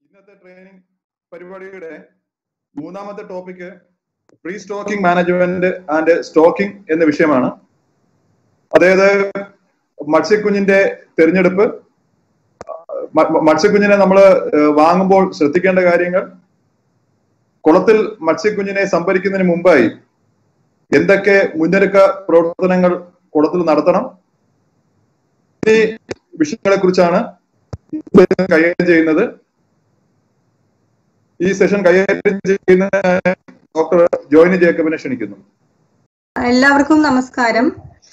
ഇന്നത്തെ ട്രെയിനിങ് പരിപാടിയുടെ മൂന്നാമത്തെ topic pre stocking management and stocking എന്ന വിഷയമാണ് അതായത് മത്സ്യക്കുഞ്ഞിന്റെ തിരഞ്ഞെടുപ്പ് മ- മ- മത്സ്യക്കുഞ്ഞിനെ നമ്മൾ വാങ്ങുമ്പോൾ ശ്രദ്ധിക്കേണ്ട കാര്യങ്ങൾ കുളത്തിൽ മത്സ്യക്കുഞ്ഞിനെ സംഭരിക്കുന്നതിന് മുമ്പായി എന്തൊക്കെ മുന്നൊരുക്ക പ്രവർത്തനങ്ങൾ കുളത്തിൽ നടത്തണം ഈ വിഷയങ്ങളെ കുറിച്ചാണ് കൈകാര്യം ചെയ്യുന്നത് ഈ സെഷൻ കൈകാര്യം ചെയ്യുന്ന ഡോക്ടർ ജോയിനി ജേക്കബിനെ ക്ഷണിക്കുന്നു എല്ലാവർക്കും നമസ്കാരം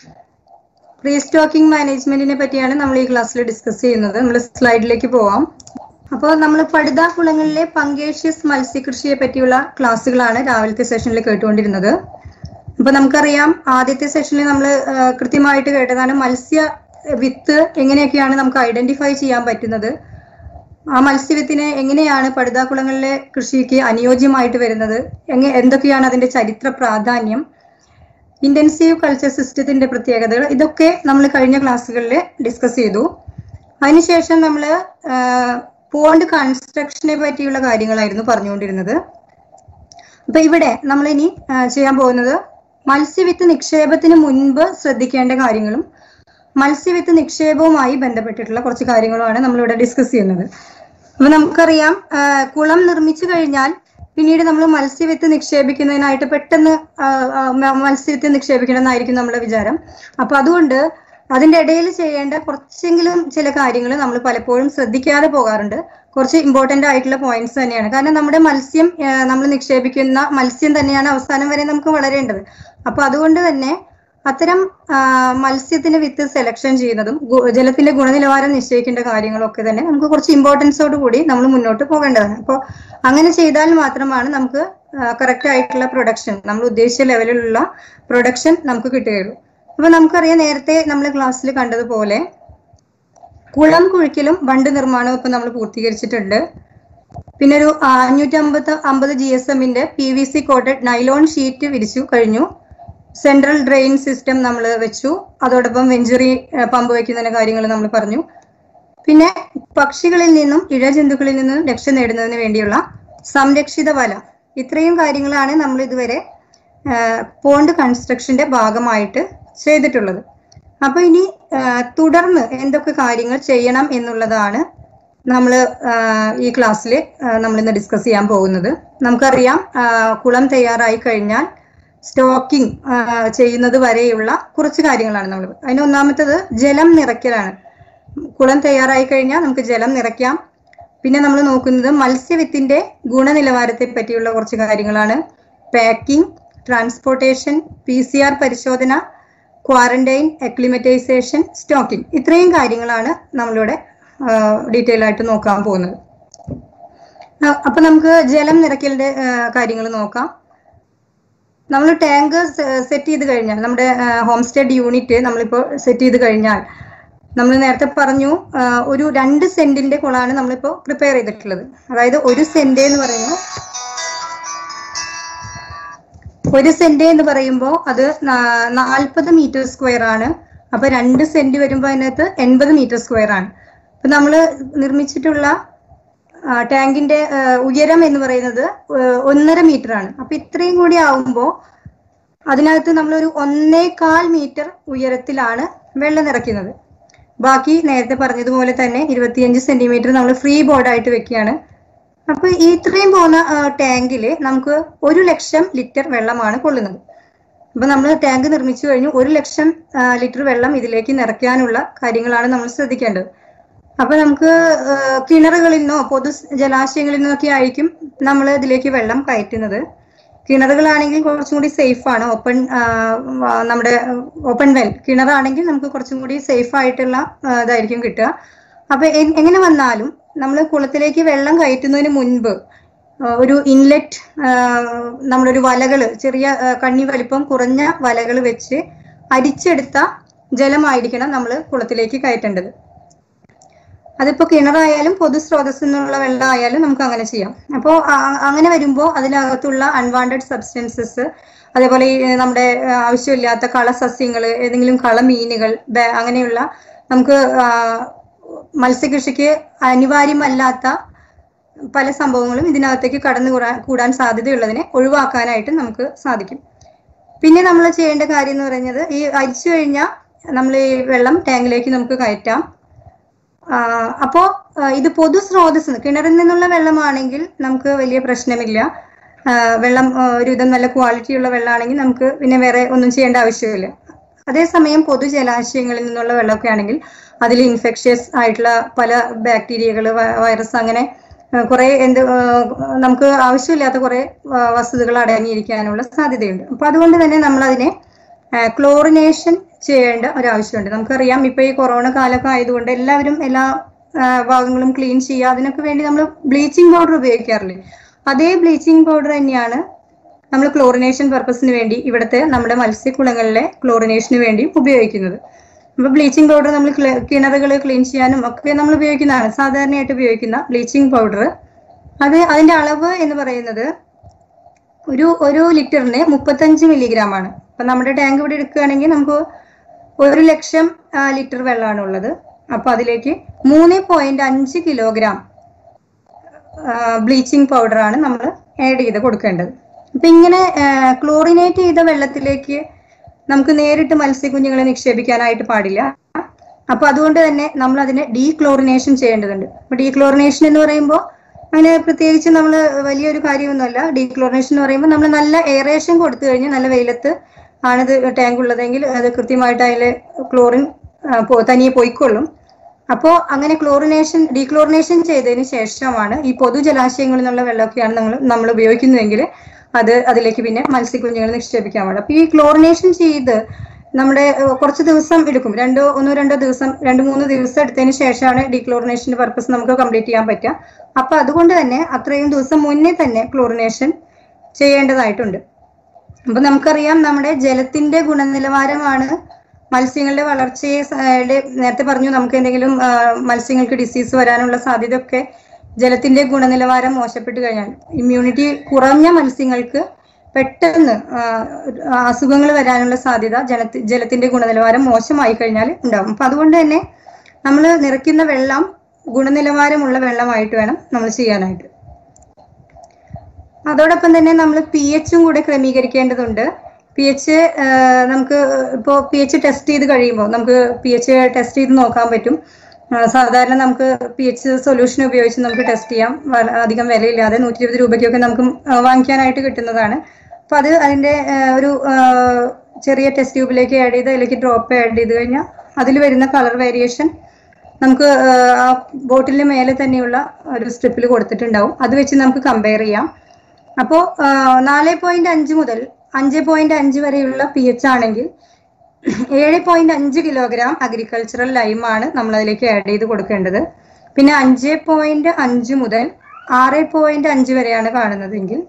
പ്രീ സ്റ്റോക്കിംഗ് മാനേജ്മെന്റിനെ പറ്റിയാണ് നമ്മൾ ഈ ക്ലാസ്സിൽ ഡിസ്കസ് ചെയ്യുന്നത് നമ്മൾ സ്ലൈഡിലേക്ക് പോവാം അപ്പോൾ നമ്മൾ പടുത കുളങ്ങളിലെ പങ്കേഷ്യസ് മത്സ്യകൃഷിയെ പറ്റിയുള്ള ക്ലാസ്സുകളാണ് രാവിലത്തെ സെഷനിൽ കേട്ടുകൊണ്ടിരുന്നത് അപ്പൊ നമുക്കറിയാം ആദ്യത്തെ സെഷനിൽ നമ്മൾ കൃത്യമായിട്ട് കേട്ടതാണ് മത്സ്യ വിത്ത് എങ്ങനെയൊക്കെയാണ് നമുക്ക് ഐഡന്റിഫൈ ചെയ്യാൻ പറ്റുന്നത് ആ മത്സ്യവിത്തിനെ എങ്ങനെയാണ് പടുതാക്കുളങ്ങളിലെ കൃഷിക്ക് അനുയോജ്യമായിട്ട് വരുന്നത് എങ്ങനെ എന്തൊക്കെയാണ് അതിന്റെ ചരിത്ര പ്രാധാന്യം ഇന്റൻസീവ് കൾച്ചർ സിസ്റ്റത്തിന്റെ പ്രത്യേകതകൾ ഇതൊക്കെ നമ്മൾ കഴിഞ്ഞ ക്ലാസ്സുകളിൽ ഡിസ്കസ് ചെയ്തു അതിനുശേഷം നമ്മൾ പോണ്ട് കൺസ്ട്രക്ഷനെ പറ്റിയുള്ള കാര്യങ്ങളായിരുന്നു പറഞ്ഞുകൊണ്ടിരുന്നത് അപ്പൊ ഇവിടെ നമ്മൾ ഇനി ചെയ്യാൻ പോകുന്നത് മത്സ്യവിത്ത് നിക്ഷേപത്തിന് മുൻപ് ശ്രദ്ധിക്കേണ്ട കാര്യങ്ങളും മത്സ്യവിത്ത് നിക്ഷേപവുമായി ബന്ധപ്പെട്ടിട്ടുള്ള കുറച്ച് കാര്യങ്ങളുമാണ് നമ്മളിവിടെ ഡിസ്കസ് ചെയ്യുന്നത് അപ്പൊ നമുക്കറിയാം ആ, കുളം നിർമ്മിച്ചു കഴിഞ്ഞാൽ പിന്നീട് നമ്മൾ മത്സ്യവിത്ത് നിക്ഷേപിക്കുന്നതിനായിട്ട് പെട്ടെന്ന് ആ, ആ, മ- മത്സ്യവിത്ത് നിക്ഷേപിക്കണമെന്നായിരിക്കും നമ്മുടെ വിചാരം അപ്പൊ അതുകൊണ്ട് അതിന്റെ ഇടയിൽ ചെയ്യേണ്ട കുറച്ചെങ്കിലും ചില കാര്യങ്ങൾ നമ്മൾ പലപ്പോഴും ശ്രദ്ധിക്കാതെ പോകാറുണ്ട് കുറച്ച് ഇമ്പോർട്ടന്റ് ആയിട്ടുള്ള പോയിന്റ്സ് തന്നെയാണ് കാരണം നമ്മുടെ മത്സ്യം നമ്മൾ നിക്ഷേപിക്കുന്ന മത്സ്യം തന്നെയാണ് അവസാനം വരെ നമുക്ക് വളരേണ്ടത് അപ്പൊ അതുകൊണ്ട് തന്നെ അത്തരം ആ, മത്സ്യത്തിന്റെ വിത്ത് സെലക്ഷൻ ചെയ്യുന്നതും ഗു- ജലത്തിന്റെ ഗുണനിലവാരം നിശ്ചയിക്കേണ്ട കാര്യങ്ങളൊക്കെ തന്നെ നമുക്ക് കുറച്ച് ഇമ്പോർട്ടൻസോട് കൂടി നമ്മൾ മുന്നോട്ട് പോകേണ്ടതാണ് അപ്പോൾ അങ്ങനെ ചെയ്താൽ മാത്രമാണ് നമുക്ക് കറക്റ്റ് ആയിട്ടുള്ള പ്രൊഡക്ഷൻ നമ്മൾ ഉദ്ദേശിച്ച ലെവലിലുള്ള പ്രൊഡക്ഷൻ നമുക്ക് കിട്ടുകയുള്ളൂ അപ്പൊ നമുക്കറിയാം നേരത്തെ നമ്മൾ ക്ലാസ്സിൽ കണ്ടതുപോലെ കുളം കുഴിക്കലും ബണ്ട് നിർമ്മാണവും ഇപ്പൊ നമ്മൾ പൂർത്തീകരിച്ചിട്ടുണ്ട് പിന്നെ ഒരു അഞ്ഞൂറ്റി അമ്പത് അമ്പത് ജി എസ് എമ്മിന്റെ P V C coated nylon sheet വിരിച്ചു കഴിഞ്ഞു സെൻട്രൽ ഡ്രെയിൻ സിസ്റ്റം നമ്മൾ വെച്ചു അതോടൊപ്പം വെഞ്ചുറി പമ്പ് വയ്ക്കുന്നതിന്റെ കാര്യങ്ങൾ നമ്മൾ പറഞ്ഞു പിന്നെ പക്ഷികളിൽ നിന്നും ഇഴജന്തുക്കളിൽ നിന്നും രക്ഷ നേടുന്നതിന് വേണ്ടിയുള്ള സംരക്ഷിത വല ഇത്രയും കാര്യങ്ങളാണ് നമ്മൾ ഇതുവരെ പോണ്ട് കൺസ്ട്രക്ഷന്റെ ഭാഗമായിട്ട് ചെയ്തിട്ടുള്ളത് അപ്പൊ ഇനി ആ, തുടർന്ന് എന്തൊക്കെ കാര്യങ്ങൾ ചെയ്യണം എന്നുള്ളതാണ് നമ്മൾ ഈ ക്ലാസ്സിൽ നമ്മൾ ഇന്ന് ഡിസ്കസ് ചെയ്യാൻ പോകുന്നത് നമുക്കറിയാം ആ, കുളം തയ്യാറായി കഴിഞ്ഞാൽ സ്റ്റോക്കിംഗ് ചെയ്യുന്നത് വരെയുള്ള കുറച്ച് കാര്യങ്ങളാണ് നമ്മൾ അതിന് ഒന്നാമത്തത് ജലം നിറയ്ക്കലാണ് കുളം തയ്യാറായി കഴിഞ്ഞാൽ നമുക്ക് ജലം നിറയ്ക്കാം പിന്നെ നമ്മൾ നോക്കുന്നത് മത്സ്യവിത്തിന്റെ ഗുണനിലവാരത്തെ പറ്റിയുള്ള കുറച്ച് കാര്യങ്ങളാണ് packing transportation P C R പരിശോധന ക്വാറന്റൈൻ അക്ലിമറ്റൈസേഷൻ സ്റ്റോക്കിംഗ് ഇത്രയും കാര്യങ്ങളാണ് നമ്മളിവിടെ ഡീറ്റെയിൽ ആയിട്ട് നോക്കാൻ പോകുന്നത് ആ, അപ്പൊ നമുക്ക് ജലം നിറയ്ക്കലിന്റെ കാര്യങ്ങൾ നോക്കാം നമ്മൾ ടാങ്ക് സെറ്റ് ചെയ്ത് കഴിഞ്ഞാൽ നമ്മുടെ ഹോം സ്റ്റേഡ് യൂണിറ്റ് നമ്മളിപ്പോൾ സെറ്റ് ചെയ്ത് കഴിഞ്ഞാൽ നമ്മൾ നേരത്തെ പറഞ്ഞു ആ, ഒരു രണ്ട് സെന്റിന്റെ കുളമാണ് നമ്മളിപ്പോൾ പ്രിപ്പയർ ചെയ്തിട്ടുള്ളത് അതായത് ഒരു സെന്റ് എന്ന് പറയുമ്പോൾ ഒരു സെന്റ് എന്ന് പറയുമ്പോൾ അത് നാൽപ്പത് മീറ്റർ സ്ക്വയർ ആണ് അപ്പൊ രണ്ട് സെന്റ് വരുമ്പോൾ അതിനകത്ത് എൺപത് മീറ്റർ സ്ക്വയർ ആണ് അപ്പൊ നമ്മൾ നിർമ്മിച്ചിട്ടുള്ള ആ, ടാങ്കിന്റെ ആ, ഉയരം എന്ന് പറയുന്നത് ആ, ഒന്നര മീറ്റർ ആണ് അപ്പൊ ഇത്രയും കൂടി ആവുമ്പോൾ അതിനകത്ത് നമ്മളൊരു ഒന്നേകാൽ മീറ്റർ ഉയരത്തിലാണ് വെള്ളം നിറയ്ക്കുന്നത് ബാക്കി നേരത്തെ പറഞ്ഞതുപോലെ തന്നെ ഇരുപത്തിയഞ്ച് സെന്റിമീറ്റർ നമ്മൾ ഫ്രീ ബോർഡായിട്ട് വെക്കുകയാണ് അപ്പൊ ഈ ഇത്രയും പോകുന്ന ടാങ്കില് നമുക്ക് ഒരു ലക്ഷം ലിറ്റർ വെള്ളമാണ് കൊള്ളുന്നത് അപ്പൊ നമ്മൾ ടാങ്ക് നിർമ്മിച്ചു കഴിഞ്ഞു ഒരു ലക്ഷം ആ, ലിറ്റർ വെള്ളം ഇതിലേക്ക് നിറയ്ക്കാനുള്ള കാര്യങ്ങളാണ് നമ്മൾ ശ്രദ്ധിക്കേണ്ടത് അപ്പൊ നമുക്ക് ആ, കിണറുകളിൽ നിന്നോ പൊതു ജലാശയങ്ങളിൽ നിന്നൊക്കെ ആയിരിക്കും നമ്മൾ ഇതിലേക്ക് വെള്ളം കയറ്റുന്നത് കിണറുകളാണെങ്കിൽ കുറച്ചും കൂടി സേഫ് ആണ് ഓപ്പൺ നമ്മുടെ ഓപ്പൺ വെൽ കിണറാണെങ്കിൽ നമുക്ക് കുറച്ചും കൂടി സേഫ് ആയിട്ടുള്ള ആ, ഇതായിരിക്കും കിട്ടുക അപ്പൊ എ- എങ്ങനെ വന്നാലും നമ്മൾ കുളത്തിലേക്ക് വെള്ളം കയറ്റുന്നതിന് മുൻപ് ആ, ഒരു ഇൻലെറ്റ് നമ്മളൊരു വലകള് ചെറിയ ആ, കണ്ണി വലിപ്പം കുറഞ്ഞ വലകൾ വെച്ച് അരിച്ചെടുത്ത ജലമായിരിക്കണം നമ്മൾ കുളത്തിലേക്ക് കയറ്റേണ്ടത് അതിപ്പോ കിണറായാലും പൊതു സ്രോതസ്സിൽ നിന്നുള്ള വെള്ളം ആയാലും നമുക്ക് അങ്ങനെ ചെയ്യാം അപ്പോൾ അങ്ങനെ വരുമ്പോൾ അതിനകത്തുള്ള അൺവാണ്ടഡ് സബ്സ്റ്റൻസസ് അതേപോലെ ഈ നമ്മുടെ ആ, ആവശ്യമില്ലാത്ത കളസസ്യങ്ങൾ ഏതെങ്കിലും കളമീനുകൾ ബ- അങ്ങനെയുള്ള നമുക്ക് ആ, മത്സ്യകൃഷിക്ക് അനിവാര്യമല്ലാത്ത പല സംഭവങ്ങളും ഇതിനകത്തേക്ക് കടന്നു കൂടാൻ കൂടാൻ സാധ്യതയുള്ളതിനെ ഒഴിവാക്കാനായിട്ട് നമുക്ക് സാധിക്കും പിന്നെ നമ്മൾ ചെയ്യേണ്ട കാര്യം എന്ന് പറയുന്നത് ഈ അരിച്ചു കഴിഞ്ഞാൽ നമ്മൾ ഈ വെള്ളം ടാങ്കിലേക്ക് നമുക്ക് കയറ്റാം ആ, അപ്പോ ആ, ഇത് പൊതു സ്രോതസ് കിണറിൽ നിന്നുള്ള വെള്ളമാണെങ്കിൽ നമുക്ക് വലിയ പ്രശ്നമില്ല ആ, വെള്ളം ആ, ഒരുവിധം നല്ല ക്വാളിറ്റിയുള്ള വെള്ളമാണെങ്കിൽ നമുക്ക് പിന്നെ വേറെ ഒന്നും ചെയ്യേണ്ട ആവശ്യമില്ല അതേസമയം പൊതു ജലാശയങ്ങളിൽ നിന്നുള്ള വെള്ളമൊക്കെ ആണെങ്കിൽ അതിൽ ഇൻഫെക്ഷ്യസ് ആയിട്ടുള്ള പല ബാക്ടീരിയകൾ വൈറസ് അങ്ങനെ ആ, കുറെ എന്ത് ആ, നമുക്ക് ആവശ്യമില്ലാത്ത കുറെ ആ, വസ്തുതകൾ അടങ്ങിയിരിക്കാനുള്ള സാധ്യതയുണ്ട് അപ്പൊ അതുകൊണ്ട് തന്നെ നമ്മൾ അതിനെ ക്ലോറിനേഷൻ ചെയ്യേണ്ട ഒരാവശ്യമുണ്ട് നമുക്കറിയാം ഇപ്പൊ ഈ കൊറോണ കാലമൊക്കെ ആയതുകൊണ്ട് എല്ലാവരും എല്ലാ ആ, ഭാഗങ്ങളും ക്ലീൻ ചെയ്യുക അതിനൊക്കെ വേണ്ടി നമ്മൾ ബ്ലീച്ചിങ് പൗഡർ ഉപയോഗിക്കാറില്ലേ അതേ ബ്ലീച്ചിങ് പൗഡർ തന്നെയാണ് നമ്മൾ ക്ലോറിനേഷൻ പർപ്പസിന് വേണ്ടി ഇവിടുത്തെ നമ്മുടെ മത്സ്യക്കുളങ്ങളിലെ ക്ലോറിനേഷന് വേണ്ടി ഉപയോഗിക്കുന്നത് അപ്പൊ ബ്ലീച്ചിങ് പൗഡർ നമ്മൾ കിണറുകൾ ക്ലീൻ ചെയ്യാനും ഒക്കെ നമ്മൾ ഉപയോഗിക്കുന്നതാണ് സാധാരണയായിട്ട് ഉപയോഗിക്കുന്ന ബ്ലീച്ചിങ് പൗഡർ അത് അതിന്റെ അളവ് എന്ന് പറയുന്നത് ഒരു ഒരു ലിറ്ററിന് മുപ്പത്തഞ്ച് മില്ലിഗ്രാം ആണ് അപ്പൊ നമ്മുടെ ടാങ്ക് ഇവിടെ എടുക്കുകയാണെങ്കിൽ നമുക്ക് ഒരു ലക്ഷം ആ, ലിറ്റർ വെള്ളമാണ് ഉള്ളത് അപ്പൊ അതിലേക്ക് മൂന്ന് പോയിന്റ് അഞ്ച് കിലോഗ്രാം ബ്ലീച്ചിങ് പൗഡർ ആണ് നമ്മൾ ആഡ് ചെയ്ത് കൊടുക്കേണ്ടത് അപ്പൊ ഇങ്ങനെ ക്ലോറിനേറ്റ് ചെയ്ത വെള്ളത്തിലേക്ക് നമുക്ക് നേരിട്ട് മത്സ്യക്കുഞ്ഞുങ്ങളെ നിക്ഷേപിക്കാനായിട്ട് പാടില്ല അപ്പൊ അതുകൊണ്ട് തന്നെ നമ്മൾ അതിനെ ഡീക്ലോറിനേഷൻ ചെയ്യേണ്ടതുണ്ട് അപ്പൊ ഡീക്ലോറിനേഷൻ എന്ന് പറയുമ്പോൾ അങ്ങനെ പ്രത്യേകിച്ച് നമ്മൾ വലിയൊരു കാര്യമൊന്നുമല്ല ഡീക്ലോറിനേഷൻ എന്ന് പറയുമ്പോൾ നമ്മൾ നല്ല എയറേഷൻ കൊടുത്തു കഴിഞ്ഞാൽ നല്ല വെയിലത്ത് ആണിത് ടാങ്ക് ഉള്ളതെങ്കിൽ അത് കൃത്യമായിട്ട് അതിൽ ക്ലോറിൻ ആ, പോ- തനിയെ പോയിക്കൊള്ളും അപ്പോൾ അങ്ങനെ ക്ലോറിനേഷൻ ഡീക്ലോറിനേഷൻ ചെയ്തതിന് ശേഷമാണ് ഈ പൊതു ജലാശയങ്ങളിൽ നിന്നുള്ള വെള്ളമൊക്കെയാണ് നമ്മൾ നമ്മൾ ഉപയോഗിക്കുന്നതെങ്കിൽ അത് അതിലേക്ക് പിന്നെ മത്സ്യക്കുഞ്ഞുങ്ങൾ നിക്ഷേപിക്കാൻ പാടില്ല അപ്പൊ ഈ ക്ലോറിനേഷൻ ചെയ്ത് നമ്മുടെ ഏഹ്, കുറച്ച് ദിവസം എടുക്കും രണ്ടോ ഒന്നോ രണ്ടോ ദിവസം രണ്ട് മൂന്ന് ദിവസം എടുത്തതിന് ശേഷമാണ് ഡീക്ലോറിനേഷന്റെ പർപ്പസ് നമുക്ക് കംപ്ലീറ്റ് ചെയ്യാൻ പറ്റുക അപ്പൊ അതുകൊണ്ട് തന്നെ അത്രയും ദിവസം മുന്നേ തന്നെ ക്ലോറിനേഷൻ ചെയ്യേണ്ടതായിട്ടുണ്ട് അപ്പൊ നമുക്കറിയാം നമ്മുടെ ജലത്തിന്റെ ഗുണനിലവാരമാണ് മത്സ്യങ്ങളുടെ വളർച്ചയെ സ- യുടെ നേരത്തെ പറഞ്ഞു നമുക്ക് എന്തെങ്കിലും ആ, മത്സ്യങ്ങൾക്ക് ഡിസീസ് വരാനുള്ള സാധ്യതയൊക്കെ ജലത്തിന്റെ ഗുണനിലവാരം മോശപ്പെട്ട് കഴിഞ്ഞാൽ ഇമ്മ്യൂണിറ്റി കുറഞ്ഞ മത്സ്യങ്ങൾക്ക് പെട്ടെന്ന് അസുഖങ്ങൾ വരാനുള്ള സാധ്യത ജലത്തി ജലത്തിന്റെ ഗുണനിലവാരം മോശമായി കഴിഞ്ഞാൽ ഉണ്ടാകും അപ്പൊ അതുകൊണ്ട് തന്നെ നമ്മൾ നിറയ്ക്കുന്ന വെള്ളം ഗുണനിലവാരമുള്ള വെള്ളമായിട്ട് വേണം നമ്മൾ ചെയ്യാനായിട്ട് അതോടൊപ്പം തന്നെ നമ്മൾ പി എച്ചും കൂടെ ക്രമീകരിക്കേണ്ടതുണ്ട് പി എച്ച് നമുക്ക് ഇപ്പോൾ പി എച്ച് ടെസ്റ്റ് ചെയ്ത് കഴിയുമ്പോൾ നമുക്ക് പി എച്ച് ടെസ്റ്റ് ചെയ്ത് നോക്കാൻ പറ്റും ആ, സാധാരണ നമുക്ക് പി എച്ച് സൊല്യൂഷൻ ഉപയോഗിച്ച് നമുക്ക് ടെസ്റ്റ് ചെയ്യാം വല- അധികം വിലയില്ലാതെ നൂറ്റി ഇരുപത് രൂപയ്ക്കൊക്കെ നമുക്ക് ആ, വാങ്ങിക്കാനായിട്ട് കിട്ടുന്നതാണ് അപ്പൊ അത് അതിന്റെ ആ, ഒരു ആ, ചെറിയ ടെസ്റ്റ് ട്യൂബിലേക്ക് ആഡ് ചെയ്ത് അതിലേക്ക് ഡ്രോപ്പ് ആഡ് ചെയ്ത് കഴിഞ്ഞാൽ അതിൽ വരുന്ന കളർ വേരിയേഷൻ നമുക്ക് ആ, ആ ബോട്ടിലിന് മേലെ തന്നെയുള്ള ഒരു സ്ട്രിപ്പിൽ കൊടുത്തിട്ടുണ്ടാവും അത് വെച്ച് നമുക്ക് കമ്പയർ ചെയ്യാം അപ്പോൾ നാല് പോയിന്റ് അഞ്ച് മുതൽ അഞ്ച് പോയിന്റ് അഞ്ച് വരെയുള്ള പി എച്ച് ആണെങ്കിൽ ഏഴ് പോയിന്റ് അഞ്ച് കിലോഗ്രാം അഗ്രികൾച്ചറൽ ലൈമാണ് നമ്മൾ അതിലേക്ക് ആഡ് ചെയ്ത് കൊടുക്കേണ്ടത് പിന്നെ അഞ്ച് പോയിന്റ് അഞ്ച് മുതൽ ആറ് പോയിന്റ് അഞ്ച് വരെയാണ് കാണുന്നതെങ്കിൽ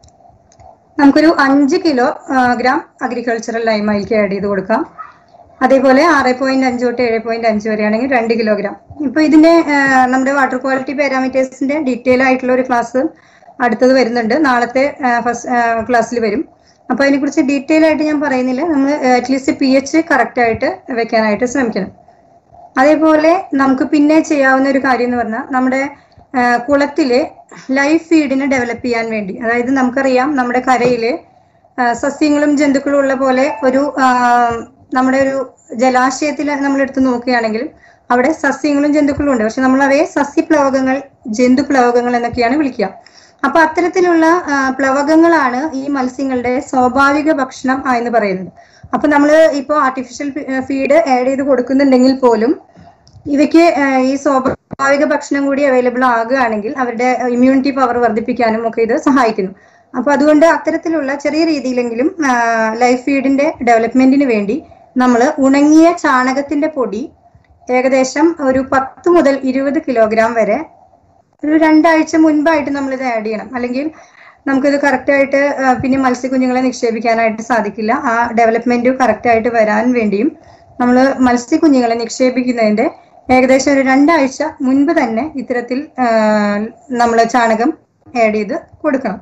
നമുക്കൊരു അഞ്ച് കിലോ ഗ്രാം അഗ്രികൾച്ചറൽ ലൈം അതിലേക്ക് ആഡ് ചെയ്ത് കൊടുക്കാം അതേപോലെ ആറ് പോയിന്റ് അഞ്ച് തൊട്ട് ഏഴ് പോയിന്റ് അഞ്ച് വരെയാണെങ്കിൽ രണ്ട് കിലോഗ്രാം ഇപ്പൊ ഇതിന്റെ ആ, നമ്മുടെ വാട്ടർ ക്വാളിറ്റി പാരാമീറ്റേഴ്സിന്റെ ഡീറ്റെയിൽ ആയിട്ടുള്ള ഒരു ക്ലാസ് അടുത്തത് വരുന്നുണ്ട് നാളത്തെ ഫസ്റ്റ് ക്ലാസ്സിൽ വരും അപ്പൊ അതിനെക്കുറിച്ച് ഡീറ്റെയിൽ ആയിട്ട് ഞാൻ പറയുന്നില്ല നമ്മൾ അറ്റ്ലീസ്റ്റ് പി എച്ച് കറക്റ്റ് ആയിട്ട് വെക്കാനായിട്ട് ശ്രമിക്കണം അതേപോലെ നമുക്ക് പിന്നെ ചെയ്യാവുന്ന ഒരു കാര്യം എന്ന് പറഞ്ഞാൽ നമ്മുടെ ആ, കുളത്തിലെ ലൈഫ് ഫീഡിനെ ഡെവലപ്പ് ചെയ്യാൻ വേണ്ടി അതായത് നമുക്കറിയാം നമ്മുടെ കരയില് ആ, സസ്യങ്ങളും ജന്തുക്കളും ഉള്ള പോലെ ഒരു ആ, നമ്മുടെ ഒരു ജലാശയത്തിൽ നമ്മൾ എടുത്ത് നോക്കുകയാണെങ്കിൽ അവിടെ സസ്യങ്ങളും ജന്തുക്കളും ഉണ്ട് പക്ഷെ നമ്മൾ അവയെ സസ്യപ്ലവകങ്ങൾ ജന്തുപ്ലവകങ്ങൾ എന്നൊക്കെയാണ് വിളിക്കുക അപ്പൊ അത്തരത്തിലുള്ള ആ, പ്ലവകങ്ങളാണ് ഈ മത്സ്യങ്ങളുടെ സ്വാഭാവിക ഭക്ഷണം ആ എന്ന് പറയുന്നത് അപ്പൊ നമ്മൾ ഇപ്പോൾ ആർട്ടിഫിഷ്യൽ ഫീഡ് ആഡ് ചെയ്ത് കൊടുക്കുന്നുണ്ടെങ്കിൽ പോലും ഇവയ്ക്ക് ആ, ഈ സ്വാഭാവിക ഭക്ഷണം കൂടി അവൈലബിൾ ആകുകയാണെങ്കിൽ അവരുടെ ഇമ്മ്യൂണിറ്റി പവർ വർദ്ധിപ്പിക്കാനും ഒക്കെ ഇത് സഹായിക്കുന്നു അപ്പൊ അതുകൊണ്ട് അത്തരത്തിലുള്ള ചെറിയ രീതിയിലെങ്കിലും ലൈഫ് ഫീഡിന്റെ ഡെവലപ്മെന്റിന് വേണ്ടി നമ്മൾ ഉണങ്ങിയ ചാണകത്തിന്റെ പൊടി ഏകദേശം ഒരു പത്ത് മുതൽ ഇരുപത് കിലോഗ്രാം വരെ ഒരു രണ്ടാഴ്ച മുൻപായിട്ട് നമ്മൾ ഇത് ആഡ് ചെയ്യണം അല്ലെങ്കിൽ നമുക്കിത് കറക്റ്റ് ആയിട്ട് ആ, പിന്നെ മത്സ്യക്കുഞ്ഞുങ്ങളെ നിക്ഷേപിക്കാനായിട്ട് സാധിക്കില്ല ആ ഡെവലപ്മെന്റ് കറക്റ്റ് ആയിട്ട് വരാൻ വേണ്ടിയും നമ്മൾ മത്സ്യക്കുഞ്ഞുങ്ങളെ നിക്ഷേപിക്കുന്നതിന്റെ ഏകദേശം ഒരു രണ്ടാഴ്ച മുൻപ് തന്നെ ഇത്തരത്തിൽ നമ്മൾ ചാണകം ആഡ് ചെയ്ത് കൊടുക്കണം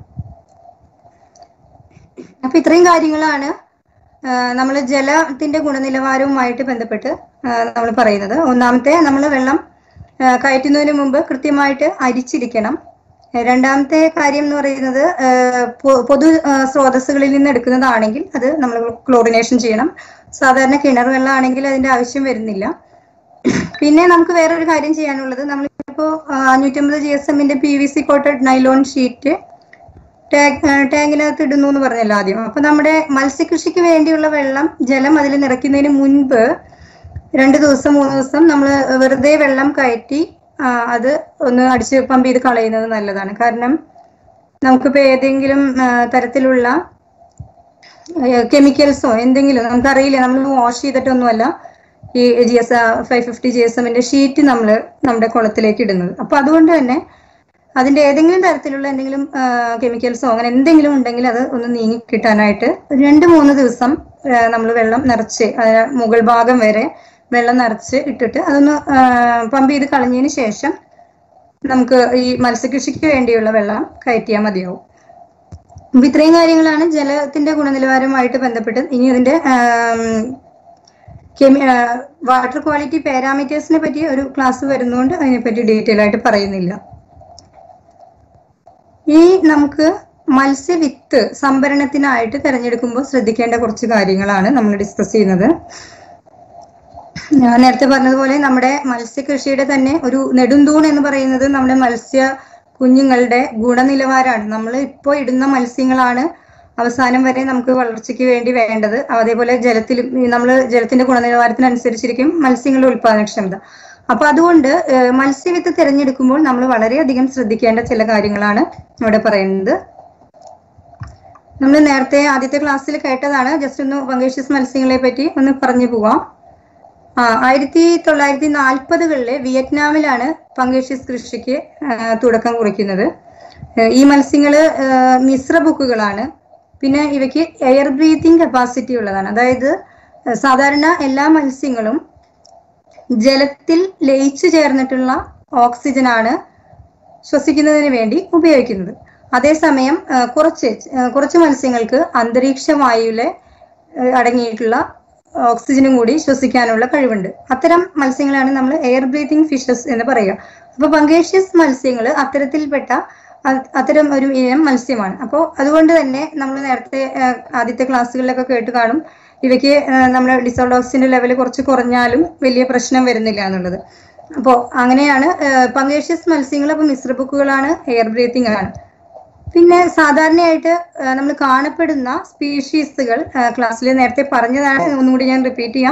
അപ്പൊ ഇത്രയും കാര്യങ്ങളാണ് നമ്മൾ ജലത്തിന്റെ ഗുണനിലവാരവുമായിട്ട് ബന്ധപ്പെട്ട് നമ്മൾ പറയുന്നത് ഒന്നാമത്തെ നമ്മൾ വെള്ളം ആ, കയറ്റുന്നതിന് മുമ്പ് കൃത്യമായിട്ട് അരിച്ചിരിക്കണം ഏഹ് രണ്ടാമത്തെ കാര്യം എന്ന് പറയുന്നത് ഏഹ് പൊ- പൊതു ഏഹ് സ്രോതസ്സുകളിൽ നിന്ന് എടുക്കുന്നതാണെങ്കിൽ അത് നമ്മൾ ക്ലോറിനേഷൻ ചെയ്യണം സാധാരണ കിണർ വെള്ളമാണെങ്കിൽ അതിന്റെ ആവശ്യം വരുന്നില്ല പിന്നെ നമുക്ക് വേറൊരു കാര്യം ചെയ്യാനുള്ളത് നമ്മളിപ്പോ അഞ്ഞൂറ്റമ്പത് ജി എസ് എമ്മിന്റെ P V C coated nylon sheet ടാങ്കിനകത്ത് ഇടുന്നു എന്ന് പറഞ്ഞല്ലോ ആദ്യം അപ്പൊ നമ്മുടെ മത്സ്യകൃഷിക്ക് വേണ്ടിയുള്ള വെള്ളം ജലം അതിൽ നിറയ്ക്കുന്നതിന് മുൻപ് രണ്ട് ദിവസം മൂന്ന് ദിവസം നമ്മൾ വെറുതെ വെള്ളം കയറ്റി ആ, അത് ഒന്ന് അടിച്ച് പമ്പ് ചെയ്ത് കളയുന്നത് നല്ലതാണ് കാരണം നമുക്കിപ്പോ ഏതെങ്കിലും ആ, തരത്തിലുള്ള കെമിക്കൽസോ എന്തെങ്കിലും നമുക്കറിയില്ല നമ്മൾ വാഷ് ചെയ്തിട്ടൊന്നുമല്ല ഈ G S five fifty G S എമ്മിന്റെ ഷീറ്റ് നമ്മൾ നമ്മുടെ കുളത്തിലേക്ക് ഇടുന്നത് അപ്പൊ അതുകൊണ്ട് തന്നെ അതിന്റെ ഏതെങ്കിലും തരത്തിലുള്ള എന്തെങ്കിലും കെമിക്കൽസോ അങ്ങനെ എന്തെങ്കിലും ഉണ്ടെങ്കിൽ അത് ഒന്ന് നീങ്ങി കിട്ടാനായിട്ട് ഒരു രണ്ട് മൂന്ന് ദിവസം നമ്മൾ വെള്ളം നിറച്ച് അതിന് മുകൾ ഭാഗം വരെ വെള്ളം നിറച്ച് ഇട്ടിട്ട് അതൊന്ന് പമ്പ് ചെയ്ത് കളഞ്ഞതിന് ശേഷം നമുക്ക് ഈ മത്സ്യകൃഷിക്ക് വേണ്ടിയുള്ള വെള്ളം കയറ്റിയാൽ മതിയാവും അപ്പൊ ഇത്രയും കാര്യങ്ങളാണ് ജലത്തിന്റെ ഗുണനിലവാരമായിട്ട് ബന്ധപ്പെട്ട് ഇനി അതിന്റെ വാട്ടർ ക്വാളിറ്റി പാരാമീറ്റേഴ്സിനെ പറ്റി ഒരു ക്ലാസ് വരുന്നതുകൊണ്ട് അതിനെപ്പറ്റി ഡീറ്റെയിൽ ആയിട്ട് പറയുന്നില്ല ഈ നമുക്ക് മത്സ്യവിത്ത് സംഭരണത്തിനായിട്ട് തിരഞ്ഞെടുക്കുമ്പോൾ ശ്രദ്ധിക്കേണ്ട കുറച്ച് കാര്യങ്ങളാണ് നമ്മൾ ഡിസ്കസ് ചെയ്യുന്നത് ഞാൻ നേരത്തെ പറഞ്ഞതുപോലെ നമ്മുടെ മത്സ്യകൃഷിയുടെ തന്നെ ഒരു നെടുന്തൂൺ എന്ന് പറയുന്നത് നമ്മുടെ മത്സ്യ കുഞ്ഞുങ്ങളുടെ ഗുണനിലവാരമാണ് നമ്മൾ ഇപ്പോൾ ഇടുന്ന മത്സ്യങ്ങളാണ് അവസാനം വരെ നമുക്ക് വളർച്ചയ്ക്ക് വേണ്ടി വേണ്ടത് അതേപോലെ ജലത്തിൽ നമ്മൾ ജലത്തിന്റെ ഗുണനിലവാരത്തിനനുസരിച്ചിരിക്കും മത്സ്യങ്ങളുടെ ഉൽപാദനക്ഷമത അപ്പൊ അതുകൊണ്ട് ഏഹ്, മത്സ്യവിത്ത് തിരഞ്ഞെടുക്കുമ്പോൾ നമ്മൾ വളരെയധികം ശ്രദ്ധിക്കേണ്ട ചില കാര്യങ്ങളാണ് ഇവിടെ പറയുന്നത് നമ്മൾ നേരത്തെ ആദ്യത്തെ ക്ലാസ്സിൽ കേട്ടതാണ് ജസ്റ്റ് ഒന്ന് പങ്കേഷ്യസ് മത്സ്യങ്ങളെ പറ്റി ഒന്ന് പറഞ്ഞു പോവാം ആ ആയിരത്തി തൊള്ളായിരത്തി നാൽപ്പതുകളിലെ വിയറ്റ്നാമിലാണ് പങ്കേഷ്യസ് കൃഷിക്ക് ആ, തുടക്കം കുറിക്കുന്നത് ഏഹ് ഈ മത്സ്യങ്ങള് ഏഹ് മിശ്ര ബുക്കുകളാണ് പിന്നെ ഇവയ്ക്ക് എയർ ബ്രീത്തിങ് കപ്പാസിറ്റി ഉള്ളതാണ് അതായത് ഏഹ് സാധാരണ എല്ലാ മത്സ്യങ്ങളും ജലത്തിൽ ലയിച്ചു ചേർന്നിട്ടുള്ള ഓക്സിജനാണ് ശ്വസിക്കുന്നതിന് വേണ്ടി ഉപയോഗിക്കുന്നത് അതേസമയം ആ, കുറച്ച് ആ, കുറച്ച് മത്സ്യങ്ങൾക്ക് അന്തരീക്ഷ വായുവിലെ ആ, അടങ്ങിയിട്ടുള്ള ഓക്സിജനും കൂടി ശ്വസിക്കാനുള്ള കഴിവുണ്ട് അത്തരം മത്സ്യങ്ങളാണ് നമ്മൾ എയർ ബ്രീത്തിങ് ഫിഷസ് എന്ന് പറയുക അപ്പൊ പങ്കേഷ്യസ് മത്സ്യങ്ങൾ അത്തരത്തിൽപ്പെട്ട അ- അത്തരം ഒരു ഇനം മത്സ്യമാണ് അപ്പോൾ അതുകൊണ്ട് തന്നെ നമ്മൾ നേരത്തെ ആ, ആദ്യത്തെ ക്ലാസ്സുകളിലൊക്കെ കേട്ട് കാണും ഇവയ്ക്ക് നമ്മുടെ ഡിസോൾഡ് ഓക്സിജന്റെ ലെവൽ കുറച്ച് കുറഞ്ഞാലും വലിയ പ്രശ്നം വരുന്നില്ല എന്നുള്ളത് അപ്പോൾ അങ്ങനെയാണ് പങ്കേഷ്യസ് മത്സ്യങ്ങൾ അപ്പോൾ മിശ്രബുക്കുകളാണ് എയർ ബ്രീത്തിങ് ആണ് പിന്നെ സാധാരണയായിട്ട് നമ്മൾ കാണപ്പെടുന്ന സ്പീഷീസുകൾ ക്ലാസ്സിൽ നേരത്തെ പറഞ്ഞതാണ് ഒന്നുകൂടി ഞാൻ റിപ്പീറ്റ് ചെയ്യാം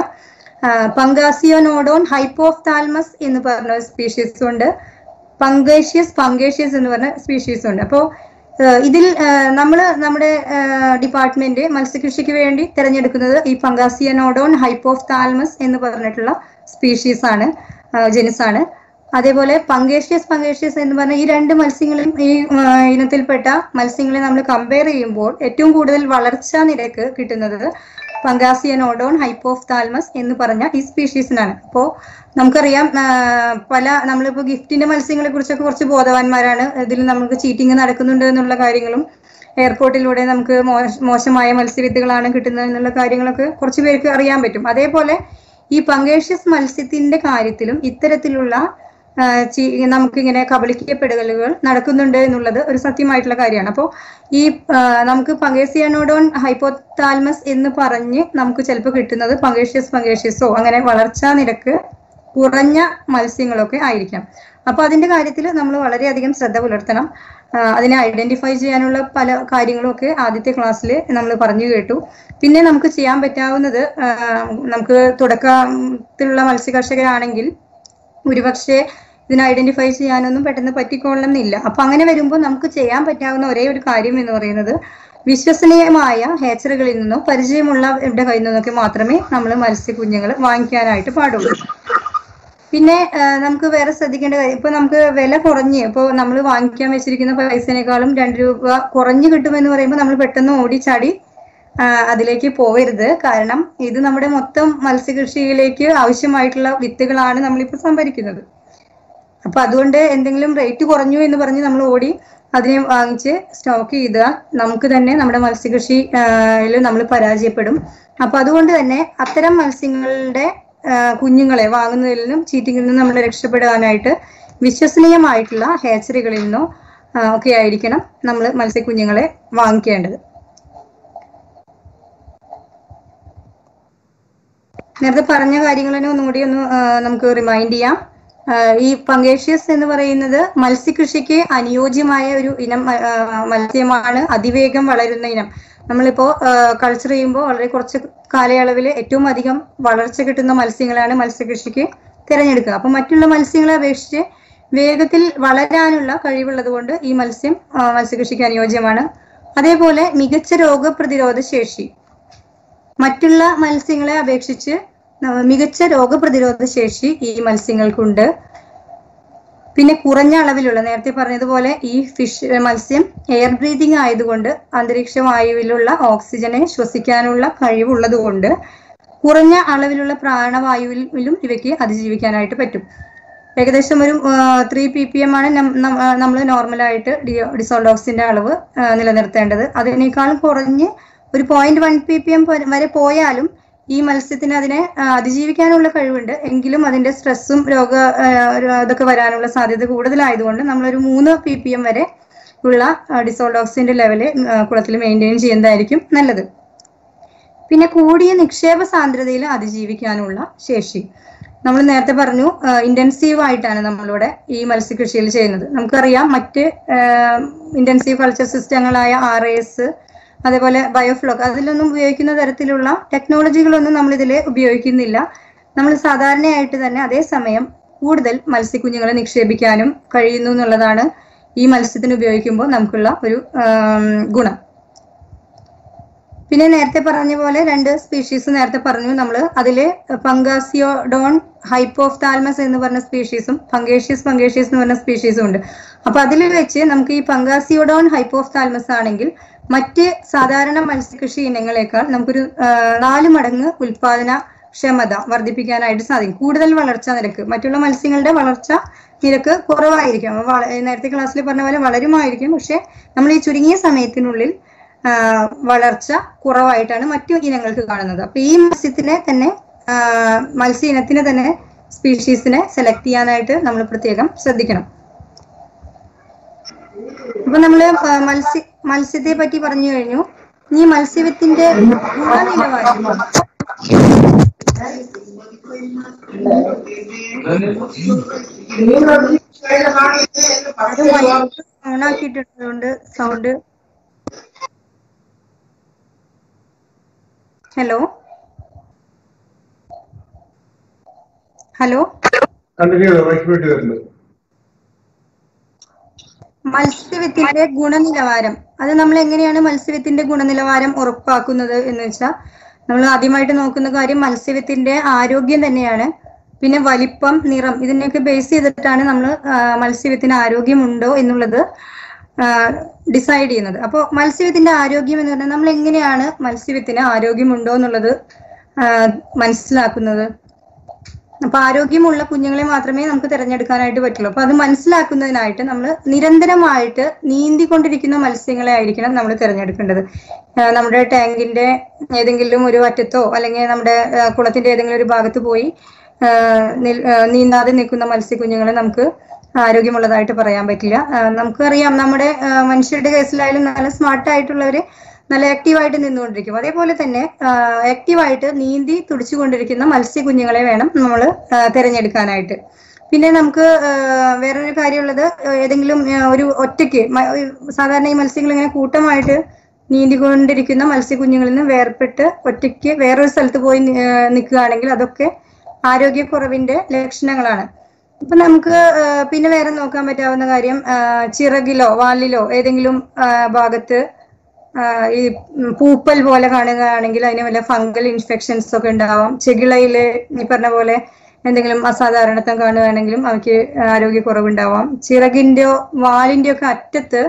പങ്കാസിയോനോഡോൺ ഹൈപ്പോഫ്താൽമസ് എന്ന് പറഞ്ഞ ഒരു സ്പീഷീസ് ഉണ്ട് പങ്കേഷ്യസ് പങ്കേഷ്യസ് എന്ന് പറഞ്ഞ സ്പീഷീസ് ഉണ്ട് അപ്പോൾ ഇതിൽ നമ്മൾ നമ്മുടെ ഡിപ്പാർട്ട്മെന്റ് മത്സ്യകൃഷിക്ക് വേണ്ടി തിരഞ്ഞെടുക്കുന്നത് ഈ പങ്കാസിയനോഡോൺ ഹൈപ്പോഫ്താൽമസ് എന്ന് പറഞ്ഞിട്ടുള്ള സ്പീഷീസ് ആണ് ജെനിസ് ആണ് അതേപോലെ പങ്കേഷ്യസ് പങ്കേഷ്യസ് എന്ന് പറഞ്ഞ ഈ രണ്ട് മത്സ്യങ്ങളും ഈ ആ, ഇനത്തിൽപ്പെട്ട മത്സ്യങ്ങളെ നമ്മൾ കമ്പയർ ചെയ്യുമ്പോൾ ഏറ്റവും കൂടുതൽ വളർച്ചാ നിരക്ക് കിട്ടുന്നത് പങ്കാസിയനോഡോൺ ഹൈപ്പോഫ്താൽമസ് എന്ന് പറഞ്ഞ ഈ സ്പീഷീസിനാണ് അപ്പോ നമുക്കറിയാം ആ, പല നമ്മളിപ്പോ ഗിഫ്റ്റിന്റെ മത്സ്യങ്ങളെ കുറിച്ചൊക്കെ കുറച്ച് ബോധവാന്മാരാണ് ഇതിൽ നമുക്ക് ചീറ്റിംഗ് നടക്കുന്നുണ്ട് എന്നുള്ള കാര്യങ്ങളും എയർപോർട്ടിലൂടെ നമുക്ക് മോശ- മോശമായ മത്സ്യവിത്തുകളാണ് കിട്ടുന്നത് എന്നുള്ള കാര്യങ്ങളൊക്കെ കുറച്ച് പേർക്ക് അറിയാൻ പറ്റും അതേപോലെ ഈ പങ്കേഷ്യസ് മത്സ്യത്തിന്റെ കാര്യത്തിലും ഇത്തരത്തിലുള്ള ആ, ചി- നമുക്കിങ്ങനെ കബളിക്കപ്പെടലുകൾ നടക്കുന്നുണ്ട് എന്നുള്ളത് ഒരു സത്യമായിട്ടുള്ള കാര്യമാണ് അപ്പോൾ ഈ ആ, നമുക്ക് പങ്കേസിയാനോഡോൺ ഹൈപ്പോതാൽമസ് എന്ന് പറഞ്ഞ് നമുക്ക് ചിലപ്പോൾ കിട്ടുന്നത് പങ്കേഷ്യസ് പങ്കേഷ്യസോ അങ്ങനെ വളർച്ചാ നിരക്ക് കുറഞ്ഞ മത്സ്യങ്ങളൊക്കെ ആയിരിക്കാം അപ്പൊ അതിന്റെ കാര്യത്തിൽ നമ്മൾ വളരെയധികം ശ്രദ്ധ പുലർത്തണം ആ, അതിനെ ഐഡന്റിഫൈ ചെയ്യാനുള്ള പല കാര്യങ്ങളും ഒക്കെ ആദ്യത്തെ ക്ലാസ്സിൽ നമ്മൾ പറഞ്ഞു കേട്ടു പിന്നെ നമുക്ക് ചെയ്യാൻ പറ്റാവുന്നത് ആ, നമുക്ക് തുടക്കത്തിലുള്ള മത്സ്യകർഷകരാണെങ്കിൽ ഒരുപക്ഷെ ഇതിനെ ഐഡന്റിഫൈ ചെയ്യാനൊന്നും പെട്ടെന്ന് പറ്റിക്കൊള്ളണമെന്നില്ല അപ്പൊ അങ്ങനെ വരുമ്പോൾ നമുക്ക് ചെയ്യാൻ പറ്റാവുന്ന ഒരേ ഒരു കാര്യം എന്ന് പറയുന്നത് വിശ്വസനീയമായ ഹേച്ചറുകളിൽ നിന്നോ പരിചയമുള്ളവരുടെ കയ്യിൽ നിന്നൊക്കെ മാത്രമേ നമ്മൾ മത്സ്യക്കുഞ്ഞുങ്ങൾ വാങ്ങിക്കാനായിട്ട് പാടുള്ളൂ പിന്നെ ആ, നമുക്ക് വേറെ ശ്രദ്ധിക്കേണ്ട കാര്യം ഇപ്പൊ നമുക്ക് വില കുറഞ്ഞ് ഇപ്പൊ നമ്മൾ വാങ്ങിക്കാൻ വെച്ചിരിക്കുന്ന പൈസനേക്കാളും രണ്ട് രൂപ കുറഞ്ഞു കിട്ടുമെന്ന് പറയുമ്പോൾ നമ്മൾ പെട്ടെന്ന് ഓടിച്ചാടി ആ, അതിലേക്ക് പോകരുത് കാരണം ഇത് നമ്മുടെ മൊത്തം മത്സ്യകൃഷിയിലേക്ക് ആവശ്യമായിട്ടുള്ള വിത്തുകളാണ് നമ്മളിപ്പോൾ സംഭരിക്കുന്നത് അപ്പൊ അതുകൊണ്ട് എന്തെങ്കിലും റേറ്റ് കുറഞ്ഞു എന്ന് പറഞ്ഞ് നമ്മൾ ഓടി അതിനെ വാങ്ങിച്ച് സ്റ്റോക്ക് ചെയ്താൽ നമുക്ക് തന്നെ നമ്മുടെ മത്സ്യകൃഷിയിൽ നമ്മൾ പരാജയപ്പെടും അപ്പൊ അതുകൊണ്ട് തന്നെ അത്തരം മത്സ്യങ്ങളുടെ ആ, കുഞ്ഞുങ്ങളെ വാങ്ങുന്നതിൽ നിന്നും ചീറ്റിങ്ങിൽ നിന്നും നമ്മൾ രക്ഷപ്പെടാനായിട്ട് വിശ്വസനീയമായിട്ടുള്ള ഹേച്ചറികളിൽ നിന്നോ ആ, ഒക്കെ ആയിരിക്കണം നമ്മൾ മത്സ്യക്കുഞ്ഞുങ്ങളെ വാങ്ങിക്കേണ്ടത് നേരത്തെ പറഞ്ഞ കാര്യങ്ങൾ തന്നെ ഒന്നുകൂടി ഒന്ന് ആ, നമുക്ക് റിമൈൻഡ് ചെയ്യാം ആ, ഈ പങ്കേഷ്യസ് എന്ന് പറയുന്നത് മത്സ്യകൃഷിക്ക് അനുയോജ്യമായ ഒരു ഇനം ആ, മത്സ്യമാണ് അതിവേഗം വളരുന്ന ഇനം നമ്മളിപ്പോ കൾച്ചർ ചെയ്യുമ്പോൾ വളരെ കുറച്ച് കാലയളവിൽ ഏറ്റവും അധികം വളർച്ച കിട്ടുന്ന മത്സ്യങ്ങളാണ് മത്സ്യകൃഷിക്ക് തിരഞ്ഞെടുക്കുക അപ്പൊ മറ്റുള്ള മത്സ്യങ്ങളെ അപേക്ഷിച്ച് വേഗത്തിൽ വളരാനുള്ള കഴിവുള്ളത് കൊണ്ട് ഈ മത്സ്യം ആ, മത്സ്യകൃഷിക്ക് അനുയോജ്യമാണ് അതേപോലെ മികച്ച രോഗപ്രതിരോധ ശേഷി മറ്റുള്ള മത്സ്യങ്ങളെ അപേക്ഷിച്ച് ന- മികച്ച രോഗപ്രതിരോധ ശേഷി ഈ മത്സ്യങ്ങൾക്കുണ്ട് പിന്നെ കുറഞ്ഞ അളവിലുള്ള നേരത്തെ പറഞ്ഞതുപോലെ ഈ ഫിഷ് മത്സ്യം എയർ ബ്രീതിങ് ആയതുകൊണ്ട് അന്തരീക്ഷ വായുവിലുള്ള ഓക്സിജനെ ശ്വസിക്കാനുള്ള കഴിവുള്ളത് കൊണ്ട് കുറഞ്ഞ അളവിലുള്ള പ്രാണവായുവിലും ഇവയ്ക്ക് അതിജീവിക്കാനായിട്ട് പറ്റും ഏകദേശം ഒരു ത്രീ പി പി എം ആണ് നമ്മൾ നോർമലായിട്ട് ഡിസോൾഡോക്സിന്റെ അളവ് ആ, നിലനിർത്തേണ്ടത് അതിനേക്കാൾ കുറഞ്ഞ് ഒരു point one P P M വരെ പോയാലും ഈ മത്സ്യത്തിന് അതിനെ ആ, അതിജീവിക്കാനുള്ള കഴിവുണ്ട് എങ്കിലും അതിന്റെ സ്ട്രെസ്സും രോഗ ആ, ഒരു- ഇതൊക്കെ വരാനുള്ള സാധ്യത കൂടുതലായതുകൊണ്ട് നമ്മളൊരു മൂന്ന് പി പി എം വരെ ഉള്ള ഡിസോൾഡോക്സിന്റെ ലെവല് കുളത്തിൽ മെയിൻറ്റെയിൻ ചെയ്യുന്നതായിരിക്കും നല്ലത് പിന്നെ കൂടിയ നിക്ഷേപ സാന്ദ്രതയിൽ അതിജീവിക്കാനുള്ള ശേഷി നമ്മൾ നേരത്തെ പറഞ്ഞു ഇന്റൻസീവ് ആയിട്ടാണ് നമ്മളിവിടെ ഈ മത്സ്യകൃഷിയിൽ ചെയ്യുന്നത് നമുക്കറിയാം മറ്റ് ഇന്റൻസീവ് കൾച്ചർ സിസ്റ്റങ്ങളായ ആർ എസ് അതേപോലെ ബയോഫ്ലോക്ക് അതിലൊന്നും ഉപയോഗിക്കുന്ന തരത്തിലുള്ള ടെക്നോളജികളൊന്നും നമ്മൾ ഇതിൽ ഉപയോഗിക്കുന്നില്ല നമ്മൾ സാധാരണയായിട്ട് തന്നെ അതേസമയം കൂടുതൽ മത്സ്യക്കുഞ്ഞുങ്ങളെ നിക്ഷേപിക്കാനും കഴിയുന്നു എന്നുള്ളതാണ് ഈ മത്സ്യത്തിന് ഉപയോഗിക്കുമ്പോൾ നമുക്കുള്ള ഒരു ആം, ഗുണം പിന്നെ നേരത്തെ പറഞ്ഞ പോലെ രണ്ട് സ്പീഷീസ് നേരത്തെ പറഞ്ഞു നമ്മൾ അതില് പങ്കാസിയോഡോൺ ഹൈപ്പോഫ്താൽമസ് എന്ന് പറഞ്ഞ സ്പീഷീസും പങ്കേഷ്യസ് പങ്കേഷ്യസ് എന്ന് പറഞ്ഞ സ്പീഷീസും ഉണ്ട് അപ്പൊ അതിൽ വെച്ച് നമുക്ക് ഈ പങ്കാസിയോഡോൺ ഹൈപ്പോഫ്താൽമസ് ആണെങ്കിൽ മറ്റ് സാധാരണ മത്സ്യകൃഷി ഇനങ്ങളെക്കാൾ നമുക്കൊരു ആ, നാല് മടങ്ങ് ഉൽപാദന ക്ഷമത വർദ്ധിപ്പിക്കാനായിട്ട് സാധിക്കും കൂടുതൽ വളർച്ചാ നിരക്ക് മറ്റുള്ള മത്സ്യങ്ങളുടെ വളർച്ച നിരക്ക് കുറവായിരിക്കും അപ്പൊ വള- നേരത്തെ ക്ലാസ്സിൽ പറഞ്ഞ പോലെ വളരുമായിരിക്കും പക്ഷെ നമ്മൾ ഈ ചുരുങ്ങിയ സമയത്തിനുള്ളിൽ ആ, വളർച്ച കുറവായിട്ടാണ് മറ്റു ഇനങ്ങൾക്ക് കാണുന്നത് അപ്പൊ ഈ മത്സ്യത്തിനെ തന്നെ ആ, മത്സ്യ ഇനത്തിനെ തന്നെ സ്പീഷീസിനെ സെലക്ട് ചെയ്യാനായിട്ട് നമ്മൾ പ്രത്യേകം ശ്രദ്ധിക്കണം അപ്പൊ നമ്മള് ആ, മത്സ്യ മത്സ്യത്തെ പറ്റി പറഞ്ഞു കഴിഞ്ഞു ഈ മത്സ്യത്തിന്റെ ഗുണനിലവാരം അത് ഓൺ ആക്കിയിട്ടുണ്ട് sound hello hello continue mic വരുന്നത് മത്സ്യവിത്തിന്റെ ഗുണനിലവാരം അത് നമ്മൾ എങ്ങനെയാണ് മത്സ്യവിത്തിന്റെ ഗുണനിലവാരം ഉറപ്പാക്കുന്നത് എന്ന് വെച്ചാൽ നമ്മൾ ആദ്യമായിട്ട് നോക്കുന്ന കാര്യം മത്സ്യവിത്തിന്റെ ആരോഗ്യം തന്നെയാണ് പിന്നെ വലിപ്പം നിറം ഇതിനെയൊക്കെ ബേസ് ചെയ്തിട്ടാണ് നമ്മൾ മത്സ്യവിത്തിന് ആരോഗ്യമുണ്ടോ എന്നുള്ളത് ഡിസൈഡ് ചെയ്യുന്നത് അപ്പോൾ മത്സ്യവിത്തിന്റെ ആരോഗ്യം എന്ന് പറഞ്ഞാൽ നമ്മൾ എങ്ങനെയാണ് മത്സ്യവിത്തിന് ആരോഗ്യമുണ്ടോ എന്നുള്ളത് ആ, മനസ്സിലാക്കുന്നത് അപ്പൊ ആരോഗ്യമുള്ള കുഞ്ഞുങ്ങളെ മാത്രമേ നമുക്ക് തിരഞ്ഞെടുക്കാനായിട്ട് പറ്റുള്ളൂ അപ്പൊ അത് മനസ്സിലാക്കുന്നതിനായിട്ട് നമ്മൾ നിരന്തരമായിട്ട് നീന്തിക്കൊണ്ടിരിക്കുന്ന മത്സ്യങ്ങളെ ആയിരിക്കണം നമ്മൾ തിരഞ്ഞെടുക്കേണ്ടത് ആ, നമ്മുടെ ടാങ്കിന്റെ ഏതെങ്കിലും ഒരു അറ്റത്തോ അല്ലെങ്കിൽ നമ്മുടെ ആ, കുളത്തിന്റെ ഏതെങ്കിലും ഒരു ഭാഗത്ത് പോയി ആ, നിൽ- ആ, നീന്താതെ നിൽക്കുന്ന മത്സ്യക്കുഞ്ഞുങ്ങളെ നമുക്ക് ആരോഗ്യമുള്ളതായിട്ട് പറയാൻ പറ്റില്ല ആ, നമുക്കറിയാം നമ്മുടെ ആ, മനുഷ്യരുടെ കേസിലായാലും നല്ല സ്മാർട്ട് ആയിട്ടുള്ളവര് നല്ല ആക്റ്റീവായിട്ട് നിന്നുകൊണ്ടിരിക്കും അതേപോലെ തന്നെ ആക്റ്റീവായിട്ട് നീന്തി തുടിച്ചുകൊണ്ടിരിക്കുന്ന മത്സ്യക്കുഞ്ഞുങ്ങളെ വേണം നമ്മൾ തിരഞ്ഞെടുക്കാനായിട്ട് പിന്നെ നമുക്ക് ആ, വേറൊരു കാര്യമുള്ളത് ആ, ഏതെങ്കിലും ആ, ഒരു ഒറ്റയ്ക്ക് മ- ഒരു സാധാരണ ഈ മത്സ്യങ്ങൾ ഇങ്ങനെ കൂട്ടമായിട്ട് നീന്തിക്കൊണ്ടിരിക്കുന്ന മത്സ്യക്കുഞ്ഞുങ്ങളിൽ നിന്ന് വേർപെട്ട് ഒറ്റയ്ക്ക് വേറൊരു സ്ഥലത്ത് പോയി നി- ആ, നിൽക്കുകയാണെങ്കിൽ അതൊക്കെ ആരോഗ്യക്കുറവിന്റെ ലക്ഷണങ്ങളാണ് അപ്പൊ നമുക്ക് ആ, പിന്നെ വേറെ നോക്കാൻ പറ്റാവുന്ന കാര്യം ആ, ചിറകിലോ വാലിലോ ഏതെങ്കിലും ആ, ഭാഗത്ത് ആ, ഈ ഉം പൂപ്പൽ പോലെ കാണുകയാണെങ്കിൽ അതിന് വല്ല ഫംഗൽ ഇൻഫെക്ഷൻസ് ഒക്കെ ഉണ്ടാവാം ചെകിളയില് ഈ പറഞ്ഞ പോലെ എന്തെങ്കിലും അസാധാരണത്വം കാണുകയാണെങ്കിലും അവയ്ക്ക് ആരോഗ്യക്കുറവുണ്ടാവാം ചിറകിന്റെയോ വാലിന്റെയോ ഒക്കെ അറ്റത്ത്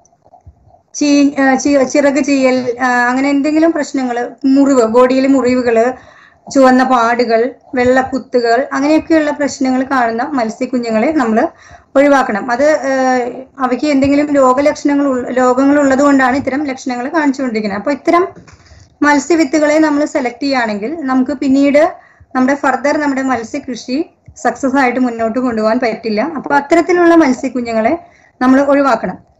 ചീ ആ, ചി- ചിറക് ചീയൽ ആ, അങ്ങനെ എന്തെങ്കിലും പ്രശ്നങ്ങൾ മുറിവ് ബോഡിയിൽ മുറിവുകള് ചുവന്ന പാടുകൾ വെള്ളക്കുത്തുകൾ അങ്ങനെയൊക്കെയുള്ള പ്രശ്നങ്ങൾ കാണുന്ന മത്സ്യക്കുഞ്ഞുങ്ങളെ നമ്മൾ ഒഴിവാക്കണം അത് ആ, അവയ്ക്ക് എന്തെങ്കിലും രോഗലക്ഷണങ്ങൾ ഉള്ള- രോഗങ്ങൾ ഉള്ളത് കൊണ്ടാണ് ഇത്തരം ലക്ഷണങ്ങൾ കാണിച്ചുകൊണ്ടിരിക്കുന്നത് അപ്പൊ ഇത്തരം മത്സ്യവിത്തുകളെ നമ്മൾ സെലക്ട് ചെയ്യുകയാണെങ്കിൽ നമുക്ക് പിന്നീട് നമ്മുടെ ഫർദർ നമ്മുടെ മത്സ്യകൃഷി സക്സസ് ആയിട്ട് മുന്നോട്ട് കൊണ്ടുപോകാൻ പറ്റില്ല അപ്പൊ അത്തരത്തിലുള്ള മത്സ്യക്കുഞ്ഞുങ്ങളെ നമ്മൾ ഒഴിവാക്കണം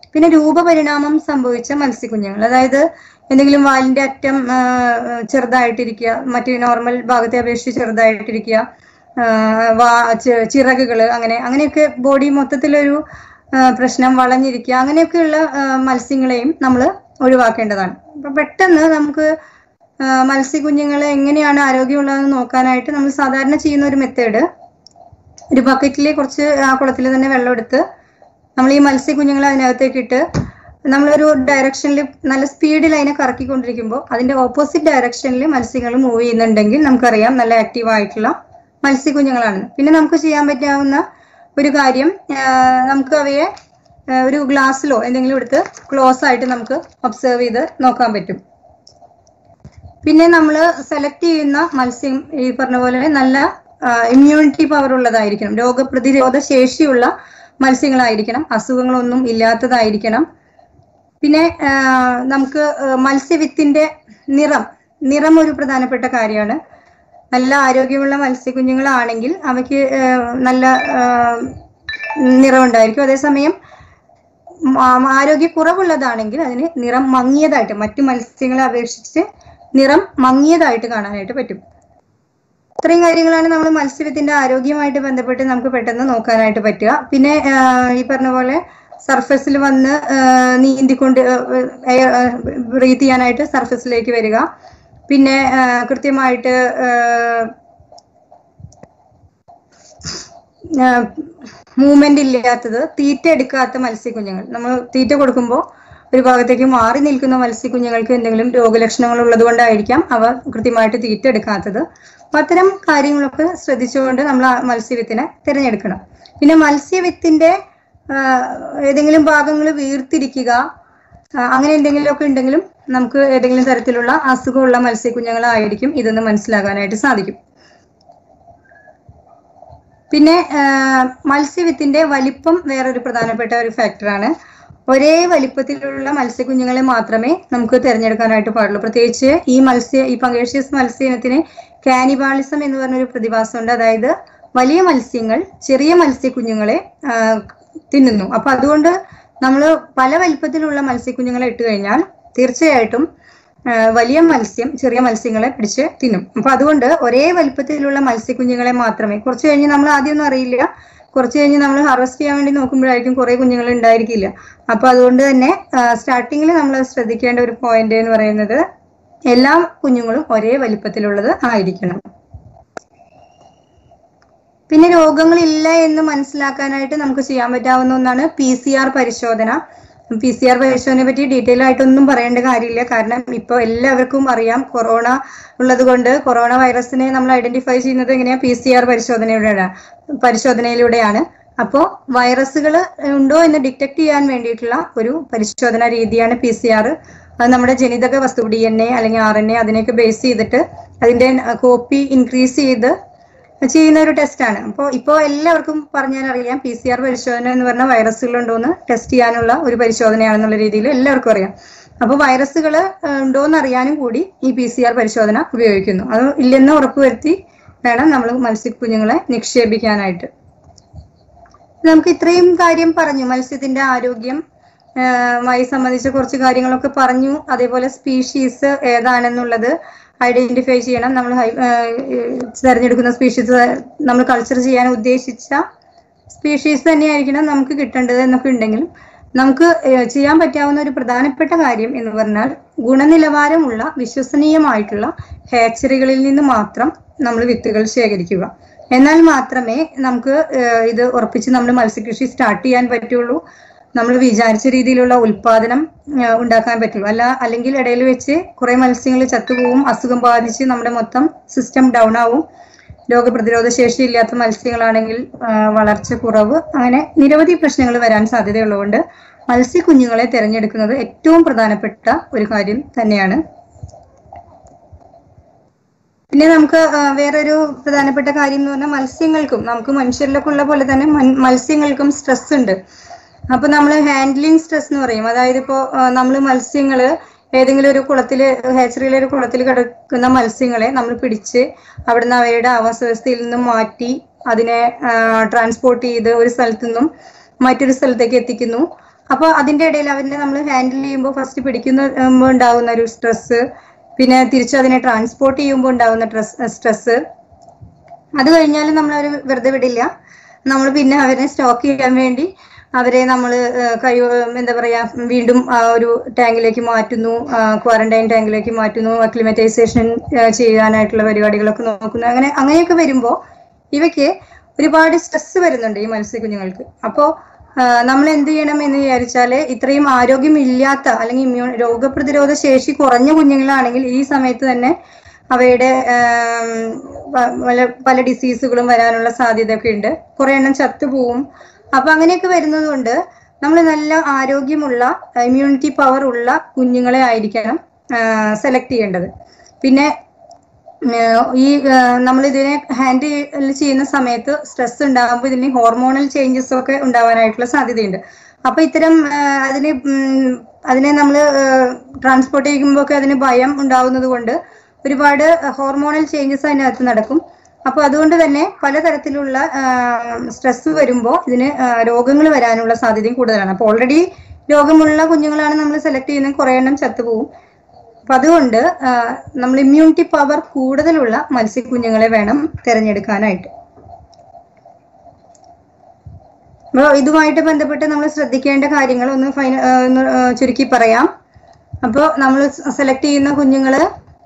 പിന്നെ രൂപപരിണാമം സംഭവിച്ച മത്സ്യക്കുഞ്ഞുങ്ങൾ അതായത് എന്തെങ്കിലും വാലിന്റെ അറ്റം ആ, ചെറുതായിട്ടിരിക്കുക മറ്റു നോർമൽ ഭാഗത്തെ അപേക്ഷിച്ച് ചെറുതായിട്ടിരിക്കുക ആ, വാ ചി- ചിറകുകള് അങ്ങനെ അങ്ങനെയൊക്കെ ബോഡി മൊത്തത്തിലൊരു ആ, പ്രശ്നം വളഞ്ഞിരിക്കുക അങ്ങനെയൊക്കെയുള്ള ആ, മത്സ്യങ്ങളെയും നമ്മൾ ഒഴിവാക്കേണ്ടതാണ് അപ്പൊ പെട്ടെന്ന് നമുക്ക് ആ, മത്സ്യക്കുഞ്ഞുങ്ങളെ എങ്ങനെയാണ് ആരോഗ്യമുള്ളതെന്ന് നോക്കാനായിട്ട് നമ്മൾ സാധാരണ ചെയ്യുന്ന ഒരു മെത്തേഡ് ഒരു ബക്കറ്റിൽ കുറച്ച് ആ കുളത്തിൽ തന്നെ വെള്ളം എടുത്ത് നമ്മൾ ഈ മത്സ്യക്കുഞ്ഞുങ്ങളെ അതിനകത്തേക്ക് ഇട്ട് നമ്മളൊരു ഡയറക്ഷനിൽ നല്ല സ്പീഡിൽ അതിനെ കറക്കിക്കൊണ്ടിരിക്കുമ്പോൾ അതിന്റെ ഓപ്പോസിറ്റ് ഡയറക്ഷനിൽ മത്സ്യങ്ങൾ മൂവ് ചെയ്യുന്നുണ്ടെങ്കിൽ നമുക്കറിയാം നല്ല ആക്റ്റീവ് ആയിട്ടുള്ള മത്സ്യക്കുഞ്ഞുങ്ങളാണ് പിന്നെ നമുക്ക് ചെയ്യാൻ പറ്റാവുന്ന ഒരു കാര്യം ആ, നമുക്ക് അവയെ ആ, ഒരു ഗ്ലാസ്സിലോ എന്തെങ്കിലും എടുത്ത് ക്ലോസ് ആയിട്ട് നമുക്ക് ഒബ്സർവ് ചെയ്ത് നോക്കാൻ പറ്റും പിന്നെ നമ്മൾ സെലക്ട് ചെയ്യുന്ന മത്സ്യം ഈ പറഞ്ഞ പോലെ നല്ല ഇമ്മ്യൂണിറ്റി പവർ ഉള്ളതായിരിക്കണം രോഗപ്രതിരോധ ശേഷിയുള്ള മത്സ്യങ്ങളായിരിക്കണം അസുഖങ്ങളൊന്നും ഇല്ലാത്തതായിരിക്കണം പിന്നെ ആ, നമുക്ക് ആ, മത്സ്യവിത്തിന്റെ നിറം നിറം ഒരു പ്രധാനപ്പെട്ട കാര്യമാണ് നല്ല ആരോഗ്യമുള്ള മത്സ്യക്കുഞ്ഞുങ്ങളാണെങ്കിൽ അവയ്ക്ക് ആ, നല്ല ആ, നിറം ഉണ്ടായിരിക്കും അതേസമയം മ- ആരോഗ്യക്കുറവുള്ളതാണെങ്കിൽ അതിന് നിറം മങ്ങിയതായിട്ട് മറ്റു മത്സ്യങ്ങളെ അപേക്ഷിച്ച് നിറം മങ്ങിയതായിട്ട് കാണാനായിട്ട് പറ്റും ഇത്രയും കാര്യങ്ങളാണ് നമ്മൾ മത്സ്യത്തിന്റെ ആരോഗ്യമായിട്ട് ബന്ധപ്പെട്ട് നമുക്ക് പെട്ടെന്ന് നോക്കാനായിട്ട് പറ്റുക പിന്നെ ആ, ഈ പറഞ്ഞ പോലെ സർഫസിൽ വന്ന് ആ, നീന്തിക്കൊണ്ട് എയർ ബ്രീത്ത് ചെയ്യാനായിട്ട് സർഫസിലേക്ക് വരിക പിന്നെ ആ, കൃത്യമായിട്ട് മൂവ്മെന്റ് ഇല്ലാത്തത് തീറ്റ എടുക്കാത്ത മത്സ്യക്കുഞ്ഞുങ്ങൾ നമ്മൾ തീറ്റ കൊടുക്കുമ്പോൾ ഒരു ഭാഗത്തേക്ക് മാറി നിൽക്കുന്ന മത്സ്യക്കുഞ്ഞുങ്ങൾക്ക് എന്തെങ്കിലും രോഗലക്ഷണങ്ങൾ ഉള്ളത് കൊണ്ടായിരിക്കാം അവ കൃത്യമായിട്ട് തീറ്റ എടുക്കാത്തത് അപ്പൊ അത്തരം കാര്യങ്ങളൊക്കെ ശ്രദ്ധിച്ചുകൊണ്ട് നമ്മൾ ആ മത്സ്യവിത്തിനെ തിരഞ്ഞെടുക്കണം പിന്നെ മത്സ്യവിത്തിന്റെ ആ, ഏതെങ്കിലും ഭാഗങ്ങൾ വീർത്തിരിക്കുക ആ, അങ്ങനെ എന്തെങ്കിലുമൊക്കെ ഉണ്ടെങ്കിലും നമുക്ക് ഏതെങ്കിലും തരത്തിലുള്ള അസുഖമുള്ള മത്സ്യക്കുഞ്ഞുങ്ങളായിരിക്കും ഇതെന്ന് മനസ്സിലാകാനായിട്ട് സാധിക്കും പിന്നെ ആ, മത്സ്യവിത്തിന്റെ വലിപ്പം വേറൊരു പ്രധാനപ്പെട്ട ഒരു ഫാക്ടറാണ് ഒരേ വലിപ്പത്തിലുള്ള മത്സ്യക്കുഞ്ഞുങ്ങളെ മാത്രമേ നമുക്ക് തിരഞ്ഞെടുക്കാനായിട്ട് പാടുള്ളൂ പ്രത്യേകിച്ച് ഈ മത്സ്യ ഈ പങ്കേഷ്യസ് മത്സ്യത്തിന് കാനിബാളിസം എന്ന് പറഞ്ഞൊരു പ്രതിഭാസമുണ്ട് അതായത് വലിയ മത്സ്യങ്ങൾ ചെറിയ മത്സ്യക്കുഞ്ഞുങ്ങളെ ആ, തിന്നുന്നു അപ്പൊ അതുകൊണ്ട് നമ്മൾ പല വലിപ്പത്തിലുള്ള മത്സ്യക്കുഞ്ഞുങ്ങളെ ഇട്ട് കഴിഞ്ഞാൽ തീർച്ചയായിട്ടും ആ, വലിയ മത്സ്യം ചെറിയ മത്സ്യങ്ങളെ പിടിച്ച് തിന്നും അപ്പൊ അതുകൊണ്ട് ഒരേ വലിപ്പത്തിലുള്ള മത്സ്യക്കുഞ്ഞുങ്ങളെ മാത്രമേ കുറച്ച് കഴിഞ്ഞ് നമ്മൾ ആദ്യമൊന്നും അറിയില്ല കുറച്ച് കഴിഞ്ഞ് നമ്മൾ ഹാർവെസ്റ്റ് ചെയ്യാൻ വേണ്ടി നോക്കുമ്പോഴായിരിക്കും കുറെ കുഞ്ഞുങ്ങൾ ഉണ്ടായിരിക്കില്ല അപ്പൊ അതുകൊണ്ട് തന്നെ സ്റ്റാർട്ടിങ്ങിൽ നമ്മൾ ശ്രദ്ധിക്കേണ്ട ഒരു പോയിന്റ് എന്ന് പറയുന്നത് എല്ലാ കുഞ്ഞുങ്ങളും ഒരേ വലിപ്പത്തിലുള്ളത് ആയിരിക്കണം പിന്നെ രോഗങ്ങളില്ല എന്ന് മനസ്സിലാക്കാനായിട്ട് നമുക്ക് ചെയ്യാൻ പറ്റാവുന്ന ഒന്നാണ് പി സി ആർ പരിശോധന പി സി ആർ പരിശോധനയെ പറ്റി ഡീറ്റെയിൽ ആയിട്ടൊന്നും പറയേണ്ട കാര്യമില്ല കാരണം ഇപ്പോൾ എല്ലാവർക്കും അറിയാം കൊറോണ ഉള്ളത് കൊണ്ട് കൊറോണ വൈറസിനെ നമ്മൾ ഐഡന്റിഫൈ ചെയ്യുന്നത് എങ്ങനെയാ പി സി ആർ പരിശോധനയിലൂടെയാണ് പരിശോധനയിലൂടെയാണ് അപ്പോൾ വൈറസുകൾ ഉണ്ടോ എന്ന് ഡിറ്റക്ട് ചെയ്യാൻ വേണ്ടിയിട്ടുള്ള ഒരു പരിശോധന രീതിയാണ് പി സി ആർ അത് നമ്മുടെ ജനിതക വസ്തു ഡി എൻ എ അല്ലെങ്കിൽ ആർ എൻ എ അതിനെയൊക്കെ ബേസ് ചെയ്തിട്ട് അതിന്റെ കോപ്പി ഇൻക്രീസ് ചെയ്ത് ചെയ്യുന്ന ഒരു ടെസ്റ്റാണ് അപ്പോൾ ഇപ്പോൾ എല്ലാവർക്കും പറഞ്ഞാൽ അറിയാം പി സി ആർ പരിശോധന എന്ന് പറഞ്ഞാൽ വൈറസുകൾ ഉണ്ടോന്ന് ടെസ്റ്റ് ചെയ്യാനുള്ള ഒരു പരിശോധനയാണെന്നുള്ള രീതിയിൽ എല്ലാവർക്കും അറിയാം അപ്പോൾ വൈറസുകൾ ഉണ്ടോന്ന് അറിയാനും കൂടി ഈ പി സി ആർ പരിശോധന ഉപയോഗിക്കുന്നു അത് ഇല്ലെന്ന് ഉറപ്പുവരുത്തി വേണം നമ്മൾ മത്സ്യക്കുഞ്ഞുങ്ങളെ നിക്ഷേപിക്കാനായിട്ട് നമുക്ക് ഇത്രയും കാര്യം പറഞ്ഞു മത്സ്യത്തിന്റെ ആരോഗ്യം മായി സംബന്ധിച്ച കുറച്ച് കാര്യങ്ങളൊക്കെ പറഞ്ഞു അതേപോലെ സ്പീഷീസ് ഏതാണെന്നുള്ളത് ഐഡന്റിഫൈ ചെയ്യണം നമ്മൾ തിരഞ്ഞെടുക്കുന്ന സ്പീഷീസ് നമ്മൾ കൾച്ചർ ചെയ്യാൻ ഉദ്ദേശിച്ച സ്പീഷീസ് തന്നെയായിരിക്കണം നമുക്ക് കിട്ടേണ്ടത് എന്നൊക്കെ ഉണ്ടെങ്കിലും നമുക്ക് ഏഹ് ചെയ്യാൻ പറ്റാവുന്ന ഒരു പ്രധാനപ്പെട്ട കാര്യം എന്ന് പറഞ്ഞാൽ ഗുണനിലവാരമുള്ള വിശ്വസനീയമായിട്ടുള്ള ഹാച്ചറികളിൽ നിന്ന് മാത്രം നമ്മൾ വിത്തുകൾ ശേഖരിക്കുക എന്നാൽ മാത്രമേ നമുക്ക് ഏഹ് ഇത് ഉറപ്പിച്ച് നമ്മൾ മത്സ്യകൃഷി സ്റ്റാർട്ട് ചെയ്യാൻ പറ്റുള്ളൂ നമ്മൾ വിചാരിച്ച രീതിയിലുള്ള ഉൽപാദനം ഏഹ് ഉണ്ടാക്കാൻ പറ്റുള്ളൂ അല്ല അല്ലെങ്കിൽ ഇടയിൽ വെച്ച് കുറെ മത്സ്യങ്ങൾ ചത്തുപോകും അസുഖം ബാധിച്ച് നമ്മുടെ മൊത്തം സിസ്റ്റം ഡൗൺ ആവും രോഗപ്രതിരോധ ശേഷി ഇല്ലാത്ത മത്സ്യങ്ങളാണെങ്കിൽ ആ, വളർച്ച കുറവ് അങ്ങനെ നിരവധി പ്രശ്നങ്ങൾ വരാൻ സാധ്യതയുള്ളതുകൊണ്ട് മത്സ്യക്കുഞ്ഞുങ്ങളെ തിരഞ്ഞെടുക്കുന്നത് ഏറ്റവും പ്രധാനപ്പെട്ട ഒരു കാര്യം തന്നെയാണ് പിന്നെ നമുക്ക് ആ, വേറൊരു പ്രധാനപ്പെട്ട കാര്യം എന്ന് പറഞ്ഞാൽ മത്സ്യങ്ങൾക്കും നമുക്ക് മനുഷ്യരിലൊക്കെ ഉള്ള പോലെ തന്നെ മൻ- മത്സ്യങ്ങൾക്കും സ്ട്രെസ് ഉണ്ട് അപ്പൊ നമ്മൾ ഹാൻഡ്ലിങ് സ്ട്രെസ് എന്ന് പറയും അതായത് ഇപ്പോ നമ്മൾ മത്സ്യങ്ങള് ഏതെങ്കിലും ഒരു കുളത്തില് ഹാച്ചറിയിലെ ഒരു കുളത്തിൽ കിടക്കുന്ന മത്സ്യങ്ങളെ നമ്മൾ പിടിച്ച് അവിടുന്ന് അവയുടെ ആവാസ വ്യവസ്ഥയിൽ നിന്നും മാറ്റി അതിനെ ട്രാൻസ്പോർട്ട് ചെയ്ത് ഒരു സ്ഥലത്തു നിന്നും മറ്റൊരു സ്ഥലത്തേക്ക് എത്തിക്കുന്നു അപ്പോൾ അതിന്റെ ഇടയിൽ അവരെ നമ്മൾ ഹാൻഡിൽ ചെയ്യുമ്പോൾ ഫസ്റ്റ് പിടിക്കുമ്പോൾ ഉണ്ടാവുന്ന ഒരു സ്ട്രെസ് പിന്നെ തിരിച്ച് അതിനെ ട്രാൻസ്പോർട്ട് ചെയ്യുമ്പോൾ ഉണ്ടാവുന്ന സ്ട്രെസ് അത് കഴിഞ്ഞാലും നമ്മൾ അവർ വെറുതെ വിടില്ല നമ്മൾ പിന്നെ അവരെ സ്റ്റോക്ക് ചെയ്യാൻ വേണ്ടി അവരെ നമ്മൾ കഴിവ് എന്താ പറയാ വീണ്ടും ആ ഒരു ടാങ്കിലേക്ക് മാറ്റുന്നു ക്വാറന്റൈൻ ടാങ്കിലേക്ക് മാറ്റുന്നു അക്ലിമറ്റൈസേഷൻ ചെയ്യാനായിട്ടുള്ള പരിപാടികളൊക്കെ നോക്കുന്നു അങ്ങനെ അങ്ങനെയൊക്കെ വരുമ്പോൾ ഇവയ്ക്ക് ഒരുപാട് സ്ട്രെസ് വരുന്നുണ്ട് ഈ മത്സ്യക്കുഞ്ഞുങ്ങൾക്ക് അപ്പോൾ നമ്മൾ എന്ത് ചെയ്യണം എന്ന് വിചാരിച്ചാൽ ഇത്രയും ആരോഗ്യമില്ലാത്ത അല്ലെങ്കിൽ ഇമ്മ്യൂൺ രോഗപ്രതിരോധ ശേഷി കുറഞ്ഞ കുഞ്ഞുങ്ങളാണെങ്കിൽ ഈ സമയത്ത് തന്നെ അവയുടെ ആം, പ- പല പല ഡിസീസുകളും വരാനുള്ള സാധ്യതയൊക്കെ ഉണ്ട് കുറെ എണ്ണം ചത്തുപോവും അപ്പൊ അങ്ങനെയൊക്കെ വരുന്നത് കൊണ്ട് നമ്മൾ നല്ല ആരോഗ്യമുള്ള ഇമ്മ്യൂണിറ്റി പവർ ഉള്ള കുഞ്ഞുങ്ങളെ ആയിരിക്കണം സെലക്ട് ചെയ്യേണ്ടത് പിന്നെ ഏഹ് ഈ നമ്മൾ ഇതിനെ ഹാൻഡിൽ ചെയ്യുന്ന സമയത്ത് സ്ട്രെസ് ഉണ്ടാകുമ്പോൾ ഇതിന് ഹോർമോണൽ ചേഞ്ചസ് ഒക്കെ ഉണ്ടാവാനായിട്ടുള്ള സാധ്യതയുണ്ട് അപ്പൊ ഇത്തരം ഏഹ് അതിന് ഉം, അതിനെ നമ്മൾ ട്രാൻസ്പോർട്ട് ചെയ്യുമ്പോൾ ഒക്കെ അതിന് ഭയം ഉണ്ടാവുന്നത് കൊണ്ട് ഒരുപാട് ഹോർമോണൽ ചേഞ്ചസ് അതിനകത്ത് നടക്കും അപ്പൊ അതുകൊണ്ട് തന്നെ പലതരത്തിലുള്ള സ്ട്രെസ് വരുമ്പോൾ ഇതിന് രോഗങ്ങൾ വരാനുള്ള സാധ്യതയും കൂടുതലാണ് അപ്പൊ ഓൾറെഡി രോഗമുള്ള കുഞ്ഞുങ്ങളാണ് നമ്മൾ സെലക്ട് ചെയ്യുന്നത് കുറെ എണ്ണം ചത്തുപോകും അപ്പൊ അതുകൊണ്ട് നമ്മൾ ഇമ്മ്യൂണിറ്റി പവർ കൂടുതലുള്ള മത്സ്യക്കുഞ്ഞുങ്ങളെ വേണം തിരഞ്ഞെടുക്കാനായിട്ട് അപ്പോൾ ഇതുമായിട്ട് ബന്ധപ്പെട്ട് നമ്മൾ ശ്രദ്ധിക്കേണ്ട കാര്യങ്ങൾ ഒന്ന് ഫൈന ആ, ഒന്ന് ആ, ചുരുക്കി പറയാം അപ്പോൾ നമ്മൾ സെലക്ട് ചെയ്യുന്ന കുഞ്ഞുങ്ങള്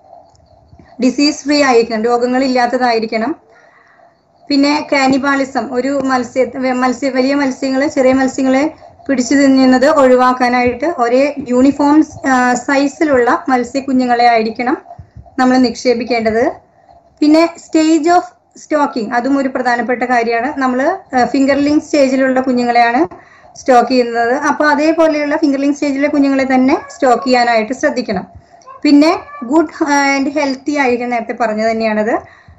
ഡിസീസ് ഫ്രീ ആയിരിക്കണം രോഗങ്ങൾ ഇല്ലാത്തതായിരിക്കണം പിന്നെ കാനിബാളിസം ഒരു മത്സ്യ മത്സ്യ വലിയ മത്സ്യങ്ങൾ ചെറിയ മത്സ്യങ്ങളെ പിടിച്ചു തിന്നുന്നത് ഒഴിവാക്കാനായിട്ട് ഒരേ യൂണിഫോം സൈസിലുള്ള മത്സ്യക്കുഞ്ഞുങ്ങളെ ആയിരിക്കണം നമ്മൾ നിക്ഷേപിക്കേണ്ടത് പിന്നെ സ്റ്റേജ് ഓഫ് സ്റ്റോക്കിംഗ് അതും ഒരു പ്രധാനപ്പെട്ട കാര്യമാണ് നമ്മൾ ഫിംഗർലിംഗ് സ്റ്റേജിലുള്ള കുഞ്ഞുങ്ങളെയാണ് സ്റ്റോക്ക് ചെയ്യുന്നത് അപ്പോൾ അതേപോലെയുള്ള ഫിംഗർലിംഗ് സ്റ്റേജിലെ കുഞ്ഞുങ്ങളെ തന്നെ സ്റ്റോക്ക് ചെയ്യാനായിട്ട് ശ്രദ്ധിക്കണം പിന്നെ ഗുഡ് ആൻഡ് ഹെൽത്തി ആയിരിക്കും നേരത്തെ പറഞ്ഞു തന്നെയാണത്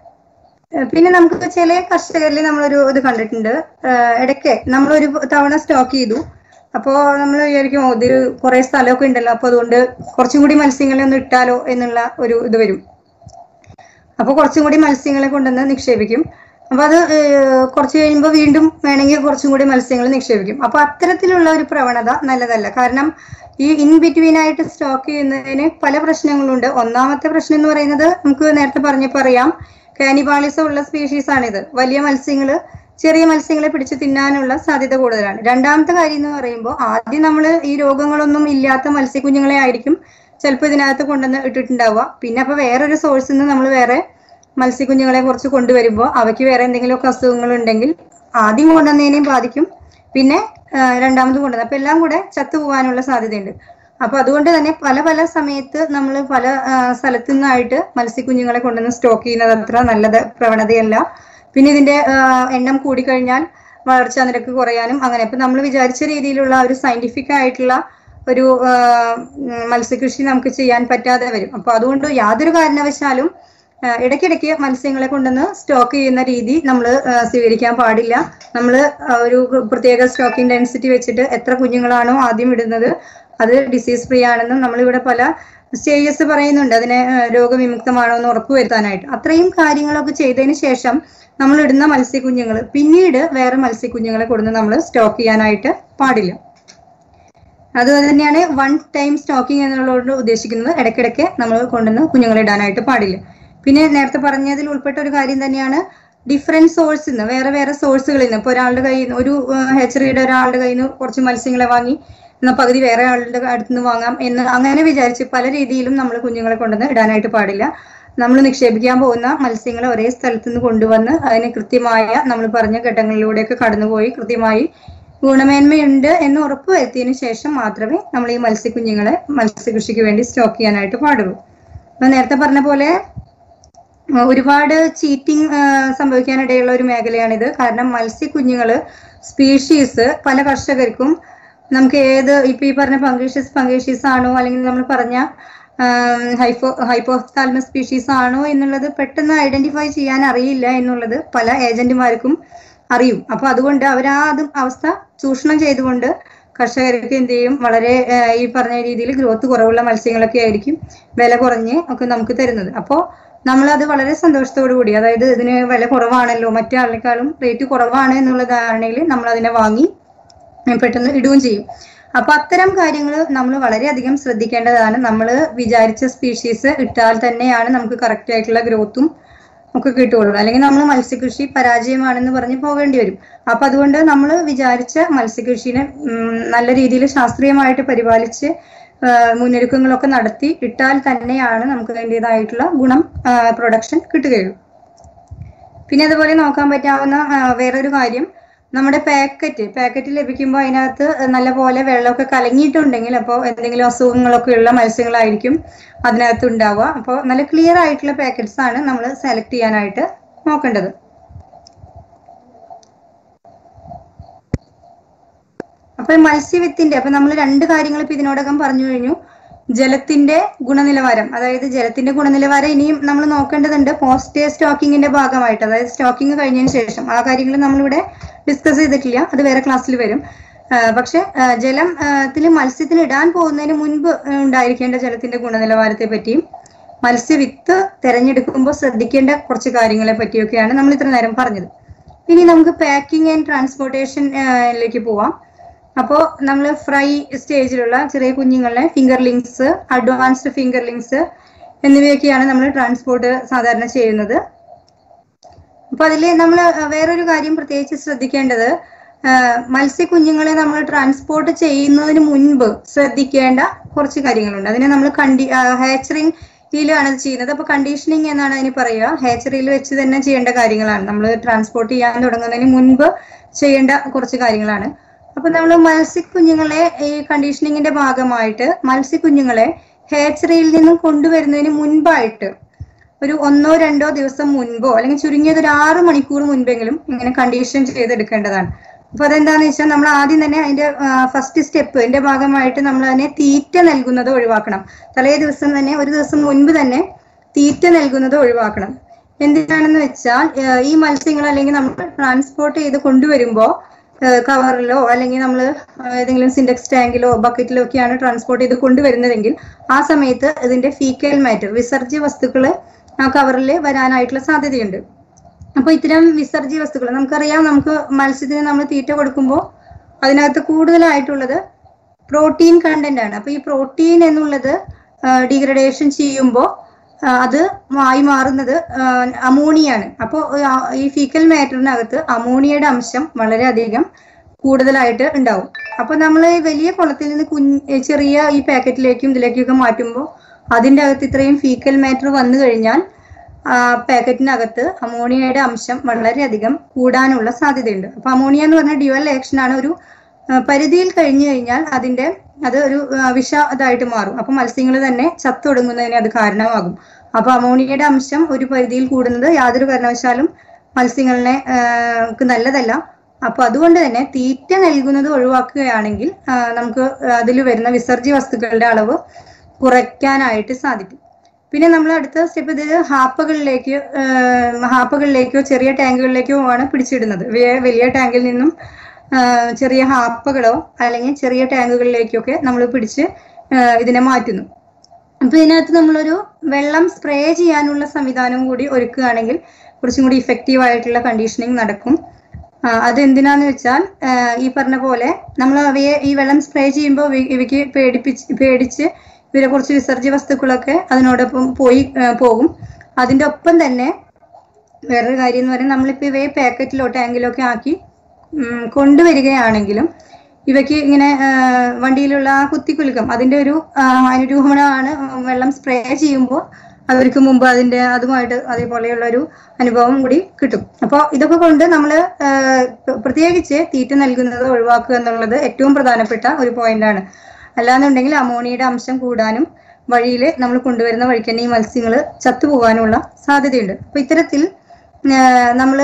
ഏഹ് പിന്നെ നമുക്ക് ചില കർഷകരിൽ നമ്മളൊരു ഇത് കണ്ടിട്ടുണ്ട് ഏഹ് ഇടയ്ക്ക് നമ്മളൊരു തവണ സ്റ്റോക്ക് ചെയ്തു അപ്പോൾ നമ്മൾ വിചാരിക്കും "ഓ, ഇത് കുറെ സ്ഥലമൊക്കെ ഉണ്ടല്ലോ അപ്പോൾ അതുകൊണ്ട് കുറച്ചും കൂടി മത്സ്യങ്ങളെ ഒന്ന് ഇട്ടാലോ എന്നുള്ള ഒരു ഇത് വരും അപ്പോൾ കുറച്ചും കൂടി മത്സ്യങ്ങളെ കൊണ്ടുവന്ന് നിക്ഷേപിക്കും അപ്പൊ അത് ഏഹ്, കുറച്ച് കഴിയുമ്പോൾ വീണ്ടും വേണമെങ്കിൽ കുറച്ചും കൂടി മത്സ്യങ്ങൾ നിക്ഷേപിക്കും അപ്പൊ അത്തരത്തിലുള്ള ഒരു പ്രവണത നല്ലതല്ല കാരണം ഈ ഇൻ ബിറ്റ്വീൻ ആയിട്ട് സ്റ്റോക്ക് ചെയ്യുന്നതിന് പല പ്രശ്നങ്ങളുണ്ട് ഒന്നാമത്തെ പ്രശ്നം എന്ന് പറയുന്നത് നമുക്ക് നേരത്തെ പറഞ്ഞപ്പോൾ അറിയാം കാനിബാളിസം ഉള്ള സ്പീഷീസ് ആണിത് വലിയ മത്സ്യങ്ങൾ ചെറിയ മത്സ്യങ്ങളെ പിടിച്ച് തിന്നാനുള്ള സാധ്യത കൂടുതലാണ് രണ്ടാമത്തെ കാര്യം എന്ന് പറയുമ്പോൾ ആദ്യം നമ്മൾ ഈ രോഗങ്ങളൊന്നും ഇല്ലാത്ത മത്സ്യക്കുഞ്ഞുങ്ങളെ ആയിരിക്കും ചിലപ്പോൾ ഇതിനകത്ത് കൊണ്ടുവന്ന് ഇട്ടിട്ടുണ്ടാവുക പിന്നെ അപ്പൊ വേറൊരു സോഴ്സിൽ നിന്ന് നമ്മൾ വേറെ മത്സ്യക്കുഞ്ഞുങ്ങളെ കുറച്ച് കൊണ്ടുവരുമ്പോൾ അവയ്ക്ക് വേറെ എന്തെങ്കിലുമൊക്കെ അസുഖങ്ങൾ ഉണ്ടെങ്കിൽ ആദ്യം കൊണ്ടുവന്നതിനെയും ബാധിക്കും പിന്നെ ആ, രണ്ടാമത് കൊണ്ടുവന്നത് അപ്പൊ എല്ലാം കൂടെ ചത്തുപോകാനുള്ള സാധ്യതയുണ്ട് അപ്പൊ അതുകൊണ്ട് തന്നെ പല പല സമയത്ത് നമ്മൾ പല ആ, സ്ഥലത്തു നിന്നായിട്ട് മത്സ്യക്കുഞ്ഞുങ്ങളെ കൊണ്ടുവന്ന് സ്റ്റോക്ക് ചെയ്യുന്നത് അത്ര നല്ലത് പ്രവണതയല്ല പിന്നെ ഇതിന്റെ ആ, എണ്ണം കൂടിക്കഴിഞ്ഞാൽ വളർച്ചാ നിരക്ക് കുറയാനും അങ്ങനെ ഇപ്പൊ നമ്മൾ വിചാരിച്ച രീതിയിലുള്ള ഒരു സയന്റിഫിക് ആയിട്ടുള്ള ഒരു ആ, ഉം, മത്സ്യകൃഷി നമുക്ക് ചെയ്യാൻ പറ്റാതെ വരും അപ്പൊ അതുകൊണ്ട് യാതൊരു കാരണവശാലും ആ, ഇടയ്ക്കിടയ്ക്ക് മത്സ്യങ്ങളെ കൊണ്ടുവന്ന് സ്റ്റോക്ക് ചെയ്യുന്ന രീതി നമ്മൾ സ്വീകരിക്കാൻ പാടില്ല നമ്മൾ ഒരു പ്രത്യേക സ്റ്റോക്കിംഗ് ഡെൻസിറ്റി വെച്ചിട്ട് എത്ര കുഞ്ഞുങ്ങളാണോ ആദ്യം ഇടുന്നത് അത് ഡിസീസ് ഫ്രീ ആണെന്നും നമ്മളിവിടെ പല സ്റ്റേജസ് പറയുന്നുണ്ട് അതിനെ ആ, രോഗവിമുക്തമാണോ എന്ന് ഉറപ്പുവരുത്താനായിട്ട് അത്രയും കാര്യങ്ങളൊക്കെ ചെയ്തതിന് ശേഷം നമ്മൾ ഇടുന്ന മത്സ്യക്കുഞ്ഞുങ്ങൾ പിന്നീട് വേറെ മത്സ്യക്കുഞ്ഞുങ്ങളെ കൊടുന്ന് നമ്മൾ സ്റ്റോക്ക് ചെയ്യാനായിട്ട് പാടില്ല അത് തന്നെയാണ് വൺ ടൈം സ്റ്റോക്കിംഗ് എന്നുള്ളതുകൊണ്ട് ഉദ്ദേശിക്കുന്നത് ഇടയ്ക്കിടയ്ക്ക് നമ്മൾ കൊണ്ടുവന്ന് കുഞ്ഞുങ്ങളെ ഇടാനായിട്ട് പാടില്ല പിന്നെ നേരത്തെ പറഞ്ഞതിൽ ഉൾപ്പെട്ട ഒരു കാര്യം തന്നെയാണ് ഡിഫറെന്റ് സോഴ്സിൽ നിന്ന് വേറെ വേറെ സോഴ്സുകളിൽ നിന്ന് ഇപ്പൊ ഒരാളുടെ കയ്യിൽ നിന്ന് ഒരു ഹെച്ചറിയുടെ ഒരാളുടെ കയ്യിൽ നിന്ന് കുറച്ച് മത്സ്യങ്ങളെ വാങ്ങി എന്നാൽ പകുതി വേറെ ആളുടെ അടുത്ത് നിന്ന് വാങ്ങാം എന്ന് അങ്ങനെ വിചാരിച്ച് പല രീതിയിലും നമ്മൾ കുഞ്ഞുങ്ങളെ കൊണ്ടുവന്ന് ഇടാനായിട്ട് പാടില്ല നമ്മൾ നിക്ഷേപിക്കാൻ പോകുന്ന മത്സ്യങ്ങളെ ഒരേ സ്ഥലത്ത് നിന്ന് കൊണ്ടുവന്ന് അതിന് കൃത്യമായ നമ്മൾ പറഞ്ഞ ഘട്ടങ്ങളിലൂടെയൊക്കെ കടന്നുപോയി കൃത്യമായി ഗുണമേന്മയുണ്ട് എന്ന് ഉറപ്പ് വരുത്തിയതിനു ശേഷം മാത്രമേ നമ്മൾ ഈ മത്സ്യക്കുഞ്ഞുങ്ങളെ മത്സ്യകൃഷിക്ക് വേണ്ടി സ്റ്റോക്ക് ചെയ്യാനായിട്ട് പാടുള്ളൂ അപ്പൊ നേരത്തെ പറഞ്ഞ പോലെ ആ, ഒരുപാട് ചീറ്റിംഗ് സംഭവിക്കാനിടയുള്ള ഒരു മേഖലയാണിത് കാരണം മത്സ്യക്കുഞ്ഞുങ്ങള് സ്പീഷീസ് പല കർഷകർക്കും നമുക്ക് ഏത് ഇപ്പൊ ഈ പറഞ്ഞ പങ്കേഷ്യസ് പങ്കേഷ്യസ് ആണോ അല്ലെങ്കിൽ നമ്മൾ പറഞ്ഞ ഹൈപ്പോ ഹൈപ്പോത്താൽമസ് സ്പീഷീസ് ആണോ എന്നുള്ളത് പെട്ടെന്ന് ഐഡന്റിഫൈ ചെയ്യാൻ അറിയില്ല എന്നുള്ളത് പല ഏജന്റുമാർക്കും അറിയും അപ്പൊ അതുകൊണ്ട് അവർ ആ അത് അവസ്ഥ ചൂഷണം ചെയ്തുകൊണ്ട് കർഷകർക്ക് എന്ത് ചെയ്യും വളരെ ആ, ഈ പറഞ്ഞ രീതിയിൽ ഗ്രോത്ത് കുറവുള്ള മത്സ്യങ്ങളൊക്കെ ആയിരിക്കും വില കുറഞ്ഞ് ഒക്കെ നമുക്ക് തരുന്നത് അപ്പോൾ നമ്മളത് വളരെ സന്തോഷത്തോടു കൂടി അതായത് ഇതിന് വില കുറവാണല്ലോ മറ്റേ ആളെക്കാളും റേറ്റ് കുറവാണ് എന്നുള്ള ധാരണയിൽ നമ്മൾ അതിനെ വാങ്ങി ഉം, പെട്ടെന്ന് ഇടുകയും ചെയ്യും അപ്പൊ അത്തരം കാര്യങ്ങൾ നമ്മൾ വളരെയധികം ശ്രദ്ധിക്കേണ്ടതാണ് നമ്മൾ വിചാരിച്ച സ്പീഷീസ് ഇട്ടാൽ തന്നെയാണ് നമുക്ക് കറക്റ്റ് ആയിട്ടുള്ള ഗ്രോത്തും ഒക്കെ കിട്ടുകയുള്ളൂ അല്ലെങ്കിൽ നമ്മൾ മത്സ്യകൃഷി പരാജയമാണെന്ന് പറഞ്ഞ് പോകേണ്ടി വരും അപ്പൊ അതുകൊണ്ട് നമ്മൾ വിചാരിച്ച മത്സ്യകൃഷിനെ ഉം, നല്ല രീതിയിൽ ശാസ്ത്രീയമായിട്ട് പരിപാലിച്ച് ആ, മുന്നൊരുക്കങ്ങളൊക്കെ നടത്തി ഇട്ടാൽ തന്നെയാണ് നമുക്ക് അതിൻ്റെതായിട്ടുള്ള ഗുണം പ്രൊഡക്ഷൻ കിട്ടുകയുള്ളൂ പിന്നെ അതുപോലെ നോക്കാൻ പറ്റാവുന്ന ആ, വേറൊരു കാര്യം നമ്മുടെ പാക്കറ്റ് പാക്കറ്റ് ലഭിക്കുമ്പോൾ അതിനകത്ത് നല്ല പോലെ വെള്ളമൊക്കെ കലങ്ങിയിട്ടുണ്ടെങ്കിൽ അപ്പോൾ എന്തെങ്കിലും അസുഖങ്ങളൊക്കെ ഉള്ള മത്സ്യങ്ങളായിരിക്കും അതിനകത്ത് ഉണ്ടാവുക അപ്പോൾ നല്ല ക്ലിയർ ആയിട്ടുള്ള പാക്കറ്റ്സ് ആണ് നമ്മൾ സെലക്ട് ചെയ്യാനായിട്ട് നോക്കേണ്ടത് അപ്പൊ മത്സ്യവിത്തിന്റെ അപ്പൊ നമ്മൾ രണ്ട് കാര്യങ്ങൾ ഇപ്പൊ ഇതിനോടകം പറഞ്ഞു കഴിഞ്ഞു ജലത്തിന്റെ ഗുണനിലവാരം അതായത് ജലത്തിന്റെ ഗുണനിലവാരം ഇനിയും നമ്മൾ നോക്കേണ്ടതുണ്ട് പോസ്റ്റ് സ്റ്റോക്കിങ്ങിന്റെ ഭാഗമായിട്ട് അതായത് സ്റ്റോക്കിംഗ് കഴിഞ്ഞതിന് ശേഷം ആ കാര്യങ്ങൾ നമ്മളിവിടെ ഡിസ്കസ് ചെയ്തിട്ടില്ല അത് വേറെ ക്ലാസ്സിൽ വരും ആ, പക്ഷെ ആ, ജലം ആ, ത്തില് മത്സ്യത്തിന് ഇടാൻ പോകുന്നതിന് മുൻപ് ആ, ഉണ്ടായിരിക്കേണ്ട ജലത്തിന്റെ ഗുണനിലവാരത്തെ പറ്റിയും മത്സ്യവിത്ത് തെരഞ്ഞെടുക്കുമ്പോൾ ശ്രദ്ധിക്കേണ്ട കുറച്ച് കാര്യങ്ങളെ പറ്റിയൊക്കെയാണ് നമ്മൾ ഇത്ര നേരം പറഞ്ഞത് ഇനി നമുക്ക് പാക്കിംഗ് ആൻഡ് ട്രാൻസ്പോർട്ടേഷനിലേക്ക് പോവാം അപ്പോൾ നമ്മൾ ഫ്രൈ സ്റ്റേജിലുള്ള ചെറിയ കുഞ്ഞുങ്ങളെ fingerlings advanced fingerlings എന്നിവയൊക്കെയാണ് നമ്മൾ ട്രാൻസ്പോർട്ട് സാധാരണ ചെയ്യുന്നത് അപ്പൊ അതിൽ നമ്മൾ വേറൊരു കാര്യം പ്രത്യേകിച്ച് ശ്രദ്ധിക്കേണ്ടത് ആ, മത്സ്യക്കുഞ്ഞുങ്ങളെ നമ്മൾ ട്രാൻസ്പോർട്ട് ചെയ്യുന്നതിന് മുൻപ് ശ്രദ്ധിക്കേണ്ട കുറച്ച് കാര്യങ്ങളുണ്ട് അതിനെ നമ്മൾ കണ്ടി ഹാച്ചറിങ് ാണ് അത് ചെയ്യുന്നത് അപ്പൊ കണ്ടീഷനിങ് എന്നാണ് അതിന് പറയുക ഹാച്ചറിയിൽ വെച്ച് തന്നെ ചെയ്യേണ്ട കാര്യങ്ങളാണ് നമ്മൾ ട്രാൻസ്പോർട്ട് ചെയ്യാൻ തുടങ്ങുന്നതിന് മുൻപ് ചെയ്യേണ്ട കുറച്ച് കാര്യങ്ങളാണ് അപ്പൊ നമ്മൾ മത്സ്യക്കുഞ്ഞുങ്ങളെ ഈ കണ്ടീഷനിങ്ങിന്റെ ഭാഗമായിട്ട് മത്സ്യക്കുഞ്ഞുങ്ങളെ ഹാച്ചറിയിൽ നിന്നും കൊണ്ടുവരുന്നതിന് മുൻപായിട്ട് ഒരു ഒന്നോ രണ്ടോ ദിവസം മുൻപോ അല്ലെങ്കിൽ ചുരുങ്ങിയത് ഒരു ആറ് മണിക്കൂർ മുൻപെങ്കിലും ഇങ്ങനെ കണ്ടീഷൻ ചെയ്തെടുക്കേണ്ടതാണ് അപ്പൊ അതെന്താന്ന് വെച്ചാൽ നമ്മൾ ആദ്യം തന്നെ അതിന്റെ ഫസ്റ്റ് സ്റ്റെപ്പിന്റെ ഭാഗമായിട്ട് നമ്മൾ അതിനെ തീറ്റ നൽകുന്നത് ഒഴിവാക്കണം തലേ ദിവസം തന്നെ ഒരു ദിവസം മുൻപ് തന്നെ തീറ്റ നൽകുന്നത് ഒഴിവാക്കണം എന്തിനാണെന്ന് വെച്ചാൽ ആ, ഈ മത്സ്യങ്ങൾ അല്ലെങ്കിൽ നമ്മൾ ട്രാൻസ്പോർട്ട് ചെയ്ത് കൊണ്ടുവരുമ്പോൾ കവറിലോ അല്ലെങ്കിൽ നമ്മൾ ഏതെങ്കിലും സിൻഡെക്സ് ടാങ്കിലോ ബക്കറ്റിലോ ഒക്കെയാണ് ട്രാൻസ്പോർട്ട് ചെയ്ത് കൊണ്ടുവരുന്നതെങ്കിൽ ആ സമയത്ത് ഇതിന്റെ ഫീക്കൽ മാറ്റർ വിസർജ്യ വസ്തുക്കൾ ആ കവറിൽ വരാനായിട്ടുള്ള സാധ്യതയുണ്ട് അപ്പൊ ഇത്തരം വിസർജ്യ വസ്തുക്കൾ നമുക്കറിയാം നമുക്ക് മത്സ്യത്തിന് നമ്മൾ തീറ്റ കൊടുക്കുമ്പോൾ അതിനകത്ത് കൂടുതലായിട്ടുള്ളത് പ്രോട്ടീൻ കണ്ടന്റ് ആണ് അപ്പൊ ഈ പ്രോട്ടീൻ എന്നുള്ളത് ഡീഗ്രഡേഷൻ ചെയ്യുമ്പോൾ അത് ആയി മാറുന്നത് അമോണിയാണ് അപ്പോൾ ഈ ഫീക്കൽ മാറ്ററിനകത്ത് അമോണിയയുടെ അംശം വളരെയധികം കൂടുതലായിട്ട് ഉണ്ടാവും അപ്പൊ നമ്മൾ ഈ വലിയ കുളത്തിൽ നിന്ന് കുഞ്ഞ് ചെറിയ ഈ പാക്കറ്റിലേക്കും ഇതിലേക്കൊക്കെ മാറ്റുമ്പോൾ അതിന്റെ അകത്ത് ഇത്രയും ഫീക്കൽ മാറ്റർ വന്നു കഴിഞ്ഞാൽ ആ പാക്കറ്റിനകത്ത് അമോണിയയുടെ അംശം വളരെയധികം കൂടാനുള്ള സാധ്യതയുണ്ട് അപ്പൊ അമോണിയ എന്ന് പറഞ്ഞ ഡ്യുവൽ ആക്ഷൻ ആണ് ഒരു ആ, പരിധിയിൽ കഴിഞ്ഞു കഴിഞ്ഞാൽ അതിന്റെ അത് ഒരു ആ, വിഷ ഇതായിട്ട് മാറും അപ്പൊ മത്സ്യങ്ങൾ തന്നെ ചത്തൊടുങ്ങുന്നതിന് അത് കാരണമാകും അപ്പൊ അമോണിയയുടെ അംശം ഒരു പരിധിയിൽ കൂടുന്നത് യാതൊരു കാരണവശാലും മത്സ്യങ്ങളിനെ ആ, ക്ക് നല്ലതല്ല അപ്പൊ അതുകൊണ്ട് തന്നെ തീറ്റ നൽകുന്നത് ഒഴിവാക്കുകയാണെങ്കിൽ ആ, നമുക്ക് അതിൽ വരുന്ന വിസർജ്യ വസ്തുക്കളുടെ അളവ് കുറയ്ക്കാനായിട്ട് സാധിക്കും പിന്നെ നമ്മൾ അടുത്ത സ്റ്റെപ്പ് ഇത് ഹാപ്പകളിലേക്ക് ആഹ് ഹാപ്പകളിലേക്കോ ചെറിയ ടാങ്കുകളിലേക്കോ ആണ് പിടിച്ചിടുന്നത് വേ- വലിയ ടാങ്കിൽ നിന്നും ആഹ് ചെറിയ ഹാപ്പകളോ അല്ലെങ്കിൽ ചെറിയ ടാങ്കുകളിലേക്കൊക്കെ നമ്മൾ പിടിച്ച് ആഹ് ഇതിനെ മാറ്റുന്നു അപ്പൊ ഇതിനകത്ത് നമ്മളൊരു വെള്ളം സ്പ്രേ ചെയ്യാനുള്ള സംവിധാനവും കൂടി ഒരുക്കുകയാണെങ്കിൽ കുറച്ചും കൂടി ഇഫക്റ്റീവ് ആയിട്ടുള്ള കണ്ടീഷനിങ് നടക്കും ആ, അത് എന്തിനാന്ന് വെച്ചാൽ ആ, ഈ പറഞ്ഞ പോലെ നമ്മൾ അവയെ ഈ വെള്ളം സ്പ്രേ ചെയ്യുമ്പോൾ ഇവ- ഇവയ്ക്ക് പേടിപ്പിച്ച് പേടിച്ച് ഇവരെ കുറച്ച് വിസർജ്യ വസ്തുക്കളൊക്കെ അതിനോടൊപ്പം പോയി ആ, പോകും അതിന്റെ ഒപ്പം തന്നെ വേറൊരു കാര്യം എന്ന് പറയുന്നത് നമ്മളിപ്പോൾ ഇവയെ പാക്കറ്റിലോ ടാങ്കിലോ ഒക്കെ ആക്കി ഉം, കൊണ്ടുവരികയാണെങ്കിലും ഇവയ്ക്ക് ഇങ്ങനെ ആ, വണ്ടിയിലുള്ള ആ കുത്തിക്കുലുക്കം അതിന്റെ ഒരു ആ, അനുരൂപണമാണ് വെള്ളം സ്പ്രേ ചെയ്യുമ്പോൾ അവർക്ക് മുമ്പ് അതിന്റെ അതുമായിട്ട് അതേപോലെയുള്ള ഒരു അനുഭവം കൂടി കിട്ടും അപ്പോൾ ഇതൊക്കെ കൊണ്ട് നമ്മൾ പ്രത്യേകിച്ച് തീറ്റ നൽകുന്നത് ഒഴിവാക്കുക എന്നുള്ളത് ഏറ്റവും പ്രധാനപ്പെട്ട ഒരു പോയിന്റാണ് അല്ലാന്നുണ്ടെങ്കിൽ അമോണിയയുടെ അംശം കൂടാനും വഴിയിൽ നമ്മൾ കൊണ്ടുവരുന്ന വഴിക്ക് തന്നെ ഈ മത്സ്യങ്ങൾ ചത്തുപോകാനുള്ള സാധ്യതയുണ്ട് അപ്പൊ ഇത്തരത്തിൽ നമ്മൾ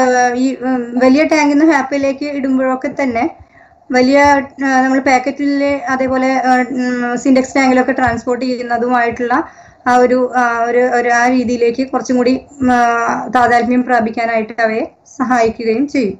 ഈ ഉം, വലിയ ടാങ്കിൽ നിന്ന് ഹാപ്പിലേക്ക് ഇടുമ്പോഴൊക്കെ തന്നെ വലിയ നമ്മൾ പാക്കറ്റിൽ അതേപോലെ സിൻഡെക്സ് ടാങ്കിലൊക്കെ ട്രാൻസ്പോർട്ട് ചെയ്യുന്നതുമായിട്ടുള്ള ആ ഒരു ആ ഒരു ഒരു ആ രീതിയിലേക്ക് കുറച്ചും കൂടി ഉം, ആ, താതാത്മ്യം പ്രാപിക്കാനായിട്ട് അവയെ സഹായിക്കുകയും ചെയ്യും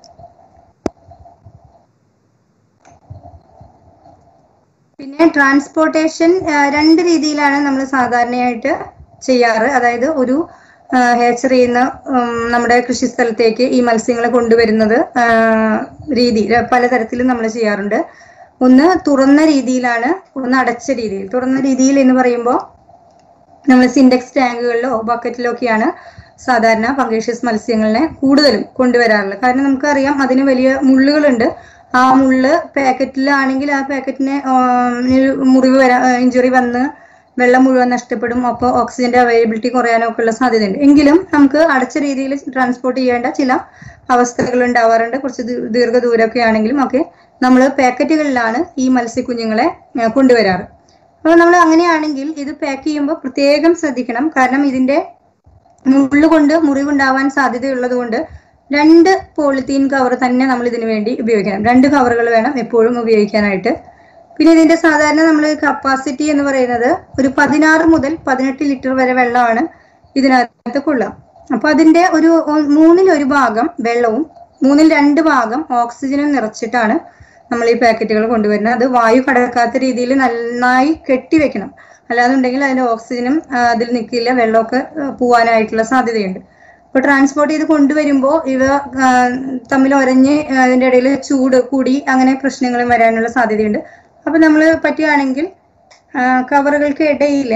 പിന്നെ ട്രാൻസ്പോർട്ടേഷൻ രണ്ട് രീതിയിലാണ് നമ്മൾ സാധാരണയായിട്ട് ചെയ്യാറ് അതായത് ഒരു ഹേച്ചറിയിൽ നിന്ന് നമ്മുടെ കൃഷി സ്ഥലത്തേക്ക് ഈ മത്സ്യങ്ങളെ കൊണ്ടുവരുന്നത് ആ, രീതി ര- പലതരത്തിലും നമ്മൾ ചെയ്യാറുണ്ട് ഒന്ന് തുറന്ന രീതിയിലാണ് ഒന്ന് അടച്ച രീതിയിൽ തുറന്ന രീതിയിൽ എന്ന് പറയുമ്പോൾ നമ്മൾ സിൻഡെക്സ് ടാങ്കുകളിലോ ബക്കറ്റിലോ ഒക്കെയാണ് സാധാരണ പങ്കേഷ്യസ് മത്സ്യങ്ങളെ കൂടുതലും കൊണ്ടുവരാറുള്ളത് കാരണം നമുക്കറിയാം അതിന് വലിയ മുള്ളുകളുണ്ട് ആ മുള്ള് പാക്കറ്റിലാണെങ്കിൽ ആ പാക്കറ്റിന് മുറിവ് വരാ ഇഞ്ചുറി വന്ന് വെള്ളം മുഴുവൻ നഷ്ടപ്പെടും അപ്പോൾ ഓക്സിജന്റെ അവൈലബിലിറ്റി കുറയാനൊക്കെ ഉള്ള സാധ്യതയുണ്ട് എങ്കിലും നമുക്ക് അടച്ച രീതിയിൽ ട്രാൻസ്പോർട്ട് ചെയ്യേണ്ട ചില അവസ്ഥകൾ ഉണ്ടാവാറുണ്ട് കുറച്ച് ദീ- ദീർഘദൂരമൊക്കെ ആണെങ്കിലും ഒക്കെ നമ്മൾ പാക്കറ്റുകളിലാണ് ഈ മത്സ്യക്കുഞ്ഞുങ്ങളെ ആ, കൊണ്ടുവരാറ് അപ്പോൾ നമ്മൾ അങ്ങനെയാണെങ്കിൽ ഇത് പാക്ക് ചെയ്യുമ്പോൾ പ്രത്യേകം ശ്രദ്ധിക്കണം കാരണം ഇതിന്റെ മുള്ളു കൊണ്ട് മുറിവുണ്ടാവാൻ സാധ്യതയുള്ളത് കൊണ്ട് രണ്ട് പോളിത്തീൻ കവർ തന്നെ നമ്മൾ ഇതിനു വേണ്ടി ഉപയോഗിക്കണം രണ്ട് കവറുകൾ വേണം എപ്പോഴും ഉപയോഗിക്കാനായിട്ട് പിന്നെ ഇതിന്റെ സാധാരണ നമ്മൾ കപ്പാസിറ്റി എന്ന് പറയുന്നത് ഒരു പതിനാറ് മുതൽ പതിനെട്ട് ലിറ്റർ വരെ വെള്ളമാണ് ഇതിനകത്ത് കൊള്ളുക അപ്പൊ അതിന്റെ ഒരു ഒ- മൂന്നിൽ ഒരു ഭാഗം വെള്ളവും മൂന്നിൽ രണ്ട് ഭാഗം ഓക്സിജനും നിറച്ചിട്ടാണ് നമ്മൾ ഈ പാക്കറ്റുകൾ കൊണ്ടുവരുന്നത് അത് വായു കടക്കാത്ത രീതിയിൽ നന്നായി കെട്ടിവെക്കണം അല്ലാന്നുണ്ടെങ്കിൽ അതിന്റെ ഓക്സിജനും ആ, അതിൽ നിൽക്കില്ല വെള്ളമൊക്കെ ആ, പോവാനായിട്ടുള്ള സാധ്യതയുണ്ട് ഇപ്പൊ ട്രാൻസ്പോർട്ട് ചെയ്ത് കൊണ്ടുവരുമ്പോൾ ഇവ ആ, തമ്മിൽ ഒരഞ്ഞ് ആ, അതിന്റെ ഇടയിൽ ചൂട് കൂടി അങ്ങനെ പ്രശ്നങ്ങളും വരാനുള്ള സാധ്യതയുണ്ട് അപ്പൊ നമ്മൾ പറ്റുകയാണെങ്കിൽ ആ, കവറുകൾക്ക് ഇടയിൽ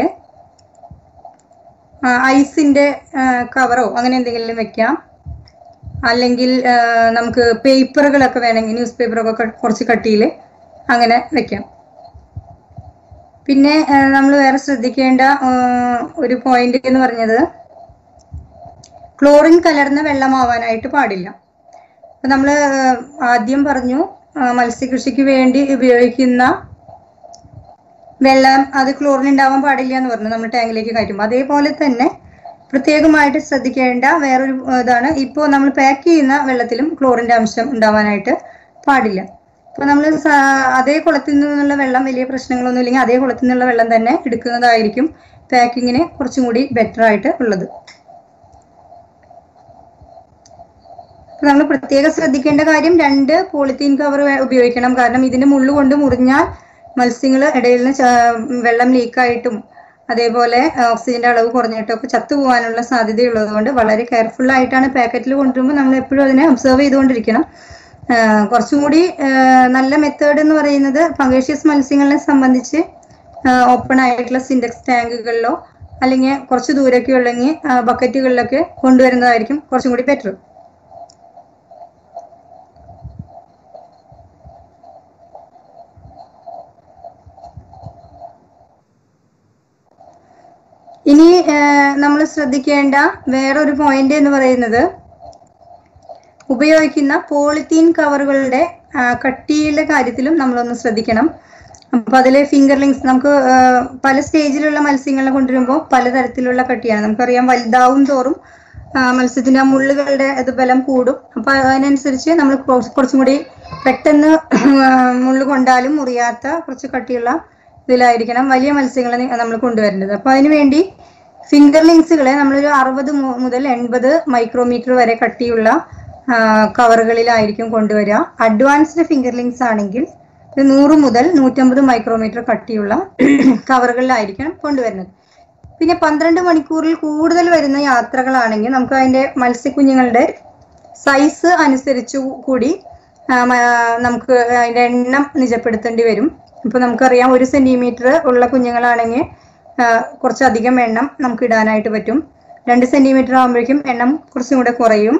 ഐസിന്റെ കവറോ അങ്ങനെ എന്തെങ്കിലും വെക്കാം അല്ലെങ്കിൽ ആ, നമുക്ക് പേപ്പറുകളൊക്കെ വേണമെങ്കിൽ ന്യൂസ് പേപ്പറൊക്കെ ക- കുറച്ച് കട്ടിയിൽ അങ്ങനെ വെക്കാം പിന്നെ നമ്മൾ വേറെ ശ്രദ്ധിക്കേണ്ട ആ, ഒരു പോയിന്റ് എന്ന് പറഞ്ഞത് ക്ലോറിൻ കലർന്ന വെള്ളമാവാനായിട്ട് പാടില്ല അപ്പൊ നമ്മൾ ആദ്യം പറഞ്ഞു ആ, മത്സ്യകൃഷിക്ക് വേണ്ടി ഉപയോഗിക്കുന്ന വെള്ളം അത് ക്ലോറിൻ ഉണ്ടാവാൻ പാടില്ല എന്ന് പറഞ്ഞു നമ്മൾ ടാങ്കിലേക്ക് കയറ്റുമ്പോൾ അതേപോലെ തന്നെ പ്രത്യേകമായിട്ട് ശ്രദ്ധിക്കേണ്ട വേറൊരു ആ, ഇതാണ് ഇപ്പോൾ നമ്മൾ പാക്ക് ചെയ്യുന്ന വെള്ളത്തിലും ക്ലോറിന്റെ അംശം ഉണ്ടാവാനായിട്ട് പാടില്ല ഇപ്പൊ നമ്മൾ അതേ കുളത്തിൽ നിന്നുള്ള വെള്ളം വലിയ പ്രശ്നങ്ങളൊന്നും ഇല്ലെങ്കിൽ അതേ കുളത്തിൽ നിന്നുള്ള വെള്ളം തന്നെ എടുക്കുന്നതായിരിക്കും പാക്കിങ്ങിന് കുറച്ചും കൂടി ബെറ്റർ ആയിട്ട് ഉള്ളത് നമ്മൾ പ്രത്യേകം ശ്രദ്ധിക്കേണ്ട കാര്യം രണ്ട് പോളിത്തീൻ കവർ ഉപയോഗിക്കണം കാരണം ഇതിന്റെ മുള്ളു കൊണ്ട് മുറിഞ്ഞാൽ മത്സ്യങ്ങൾ ഇടയിൽ നിന്ന് ച- വെള്ളം ലീക്കായിട്ടും അതേപോലെ ഓക്സിജന്റെ അളവ് കുറഞ്ഞിട്ടും ഒക്കെ ചത്തുപോകാനുള്ള സാധ്യതയുള്ളത് കൊണ്ട് വളരെ കെയർഫുൾ ആയിട്ടാണ് പാക്കറ്റിൽ കൊണ്ടുവരുമ്പോൾ നമ്മൾ എപ്പോഴും അതിനെ ഒബ്സർവ് ചെയ്തുകൊണ്ടിരിക്കണം ആ, കുറച്ചും കൂടി ആ, നല്ല മെത്തേഡ് എന്ന് പറയുന്നത് പങ്കേഷ്യസ് മത്സ്യങ്ങളെ സംബന്ധിച്ച് ഓപ്പൺ ആയിട്ടുള്ള സിൻഡെക്സ് ടാങ്കുകളിലോ അല്ലെങ്കിൽ കുറച്ച് ദൂരൊക്കെ ഉള്ളെങ്കിൽ ബക്കറ്റുകളിലൊക്കെ കൊണ്ടുവരുന്നതായിരിക്കും കുറച്ചും കൂടി ബെറ്റർ ഇനി നമ്മൾ ശ്രദ്ധിക്കേണ്ട വേറൊരു പോയിന്റ് എന്ന് പറയുന്നത് ഉപയോഗിക്കുന്ന പോളിത്തീൻ കവറുകളുടെ ആ, കട്ടിയുടെ കാര്യത്തിലും നമ്മളൊന്ന് ശ്രദ്ധിക്കണം അപ്പൊ അതിലെ ഫിംഗർലിങ്സ് നമുക്ക് ആ, പല സ്റ്റേജിലുള്ള മത്സ്യങ്ങളെ കൊണ്ടുവരുമ്പോൾ പലതരത്തിലുള്ള കട്ടിയാണ് നമുക്കറിയാം വലുതാവും തോറും ആ, മത്സ്യത്തിന്റെ ആ മുള്ളുകളുടെ ഇത് ബലം കൂടും അപ്പൊ അതിനനുസരിച്ച് നമ്മൾ കുറച്ചും കൂടി പെട്ടെന്ന് മുള്ളു കൊണ്ടാലും മുറിയാത്ത കുറച്ച് കട്ടിയുള്ള ഇതിലായിരിക്കണം വലിയ മത്സ്യങ്ങളെ നമ്മൾ കൊണ്ടുവരേണ്ടത് അപ്പൊ അതിനു വേണ്ടി ഫിംഗർലിങ്സുകളെ നമ്മളൊരു അറുപത് മുതൽ എൺപത് മൈക്രോമീറ്റർ വരെ കട്ടിയുള്ള ആ, കവറുകളിലായിരിക്കും കൊണ്ടുവരിക അഡ്വാൻസ്ഡ് ഫിംഗർലിങ്സ് ആണെങ്കിൽ ഒരു നൂറ് മുതൽ നൂറ്റമ്പത് മൈക്രോമീറ്റർ കട്ടിയുള്ള കവറുകളിലായിരിക്കണം കൊണ്ടുവരുന്നത് പിന്നെ പന്ത്രണ്ട് മണിക്കൂറിൽ കൂടുതൽ വരുന്ന യാത്രകളാണെങ്കിൽ നമുക്ക് അതിന്റെ മത്സ്യക്കുഞ്ഞുങ്ങളുടെ സൈസ് അനുസരിച്ചു കൂടി ആ, മ- നമുക്ക് അതിന്റെ എണ്ണം നിജപ്പെടുത്തേണ്ടി വരും ഇപ്പൊ നമുക്കറിയാം ഒരു സെന്റിമീറ്റർ ഉള്ള കുഞ്ഞുങ്ങളാണെങ്കിൽ ആ, കുറച്ചധികം എണ്ണം നമുക്ക് ഇടാനായിട്ട് പറ്റും രണ്ട് സെന്റിമീറ്റർ ആകുമ്പോഴേക്കും എണ്ണം കുറച്ചും കൂടെ കുറയും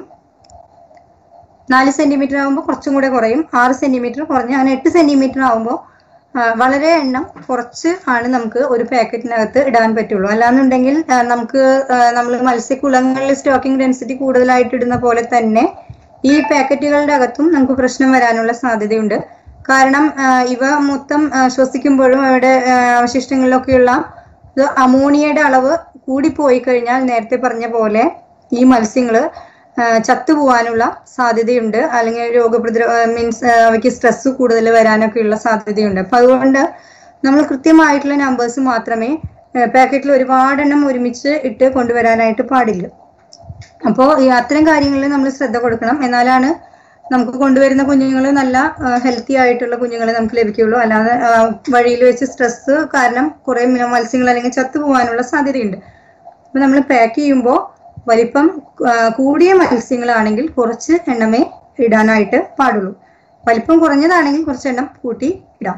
നാല് സെന്റിമീറ്റർ ആകുമ്പോൾ കുറച്ചും കൂടെ കുറയും ആറ് സെന്റിമീറ്റർ കുറഞ്ഞ് അങ്ങനെ എട്ട് സെന്റിമീറ്റർ ആകുമ്പോൾ വളരെ എണ്ണം കുറച്ച് ആണ് നമുക്ക് ഒരു പാക്കറ്റിനകത്ത് ഇടാൻ പറ്റുള്ളൂ അല്ലാന്നുണ്ടെങ്കിൽ ആ, നമുക്ക് നമ്മൾ മത്സ്യക്കുളങ്ങളിൽ സ്റ്റോക്കിംഗ് ഡെൻസിറ്റി കൂടുതലായിട്ട് ഇടുന്ന പോലെ തന്നെ ഈ പാക്കറ്റുകളുടെ അകത്തും നമുക്ക് പ്രശ്നം വരാനുള്ള സാധ്യതയുണ്ട് കാരണം ആ, ഇവ മൊത്തം ആ, ശ്വസിക്കുമ്പോഴും അവയുടെ ആ, അവശിഷ്ടങ്ങളിലൊക്കെയുള്ള ഇത് അമോണിയയുടെ അളവ് കൂടിപ്പോയി കഴിഞ്ഞാൽ നേരത്തെ പറഞ്ഞ പോലെ ഈ മത്സ്യങ്ങള് ആ, ചത്തുപോകാനുള്ള സാധ്യതയുണ്ട് അല്ലെങ്കിൽ രോഗപ്രതിരോ മീൻസ് അവയ്ക്ക് സ്ട്രെസ് കൂടുതൽ വരാനൊക്കെയുള്ള സാധ്യതയുണ്ട് അപ്പൊ അതുകൊണ്ട് നമ്മൾ കൃത്യമായിട്ടുള്ള നമ്പേഴ്സ് മാത്രമേ പാക്കറ്റിൽ ഒരുപാടെണ്ണം ഒരുമിച്ച് ഇട്ട് കൊണ്ടുവരാനായിട്ട് പാടില്ല അപ്പോൾ ഈ അത്തരം കാര്യങ്ങളിൽ നമ്മൾ ശ്രദ്ധ കൊടുക്കണം എന്നാലാണ് നമുക്ക് കൊണ്ടുവരുന്ന കുഞ്ഞുങ്ങൾ നല്ല ഹെൽത്തി ആയിട്ടുള്ള കുഞ്ഞുങ്ങളെ നമുക്ക് ലഭിക്കുകയുള്ളൂ അല്ലാതെ വഴിയിൽ വെച്ച് സ്ട്രെസ് കാരണം കുറെ മത്സ്യങ്ങൾ അല്ലെങ്കിൽ ചത്തു പോകാനുള്ള സാധ്യതയുണ്ട് അപ്പൊ നമ്മൾ പാക്ക് ചെയ്യുമ്പോൾ വലിപ്പം ആ, കൂടിയ മത്സ്യങ്ങളാണെങ്കിൽ കുറച്ച് എണ്ണമേ ഇടാനായിട്ട് പാടുള്ളൂ വലിപ്പം കുറഞ്ഞതാണെങ്കിൽ കുറച്ച് എണ്ണം കൂട്ടി ഇടാം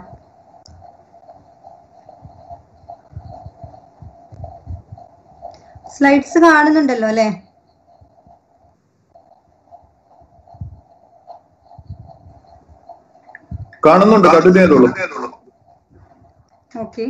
സ്ലൈഡ്സ് കാണുന്നുണ്ടല്ലോ അല്ലെ കാണുന്നുണ്ട് കണ്ടിന്യൂ ചെയ്തോളൂ ഓക്കെ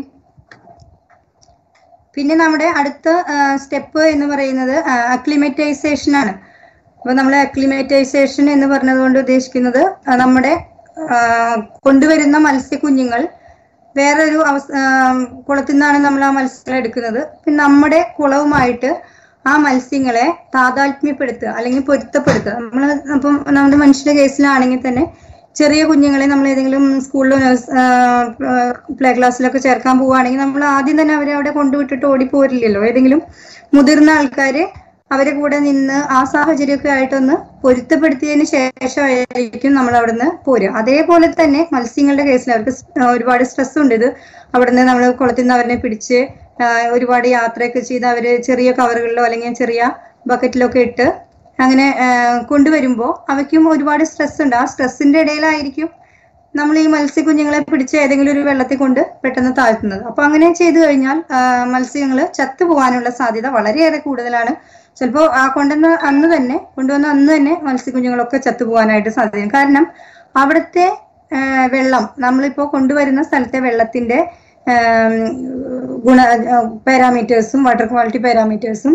പിന്നെ നമ്മുടെ അടുത്ത സ്റ്റെപ്പ് എന്ന് പറയുന്നത് അക്ലിമറ്റൈസേഷൻ ആണ് അപ്പൊ നമ്മൾ അക്ലിമറ്റൈസേഷൻ എന്ന് പറഞ്ഞതുകൊണ്ട് ഉദ്ദേശിക്കുന്നത് ആ, നമ്മുടെ ആ, കൊണ്ടുവരുന്ന മത്സ്യക്കുഞ്ഞുങ്ങൾ വേറൊരു അവസ്ഥ കുളത്തിൽ നിന്നാണ് നമ്മൾ ആ മത്സ്യങ്ങളെ എടുക്കുന്നത് പിന്നെ നമ്മുടെ കുളവുമായിട്ട് ആ മത്സ്യങ്ങളെ താതാത്മ്യപ്പെടുത്തുക അല്ലെങ്കിൽ പൊരുത്തപ്പെടുത്തുക നമ്മൾ അപ്പം നമ്മുടെ മനുഷ്യരുടെ കേസിലാണെങ്കിൽ തന്നെ ചെറിയ കുഞ്ഞുങ്ങളെ നമ്മൾ ഏതെങ്കിലും സ്കൂളിലോ പ്ലേ ക്ലാസ്സിലൊക്കെ ചേർക്കാൻ പോവുകയാണെങ്കിൽ നമ്മൾ ആദ്യം തന്നെ അവരെ അവിടെ കൊണ്ടുവിട്ടിട്ട് ഓടിപ്പോരില്ലല്ലോ ഏതെങ്കിലും മുതിർന്ന ആൾക്കാര് അവരെ കൂടെ നിന്ന് ആ സാഹചര്യമൊക്കെ ആയിട്ടൊന്ന് പൊരുത്തപ്പെടുത്തിയതിന് ശേഷമായിരിക്കും നമ്മൾ അവിടുന്ന് പോരുക അതേപോലെ തന്നെ മത്സ്യങ്ങളുടെ കേസിൽ അവർക്ക് സ്- ആ, ഒരുപാട് സ്ട്രെസ് ഉണ്ട് ഇത് അവിടുന്ന് നമ്മൾ കുളത്തിൽ നിന്ന് അവരെ പിടിച്ച് ആ, ഒരുപാട് യാത്രയൊക്കെ ചെയ്ത് അവര് ചെറിയ കവറുകളിലോ അല്ലെങ്കിൽ ചെറിയ ബക്കറ്റിലൊക്കെ ഇട്ട് അങ്ങനെ ആ, കൊണ്ടുവരുമ്പോൾ അവയ്ക്കും ഒരുപാട് സ്ട്രെസ് ഉണ്ട് ആ സ്ട്രെസ്സിന്റെ ഇടയിലായിരിക്കും നമ്മൾ ഈ മത്സ്യക്കുഞ്ഞുങ്ങളെ പിടിച്ച് ഏതെങ്കിലും ഒരു വെള്ളത്തിൽ കൊണ്ട് പെട്ടെന്ന് താഴ്ത്തുന്നത് അപ്പൊ അങ്ങനെ ചെയ്തു കഴിഞ്ഞാൽ മത്സ്യങ്ങൾ ചത്തുപോകാനുള്ള സാധ്യത വളരെയേറെ കൂടുതലാണ് ചിലപ്പോൾ ആ കൊണ്ടുവന്ന അന്ന് തന്നെ കൊണ്ടുവന്ന അന്ന് തന്നെ മത്സ്യക്കുഞ്ഞുങ്ങളൊക്കെ ചത്തുപോകാനായിട്ട് സാധ്യതയും കാരണം അവിടുത്തെ ആ, വെള്ളം നമ്മളിപ്പോ കൊണ്ടുവരുന്ന സ്ഥലത്തെ വെള്ളത്തിന്റെ ആം, ഗുണ പാരാമീറ്റേഴ്സും വാട്ടർ ക്വാളിറ്റി പാരാമീറ്റേഴ്സും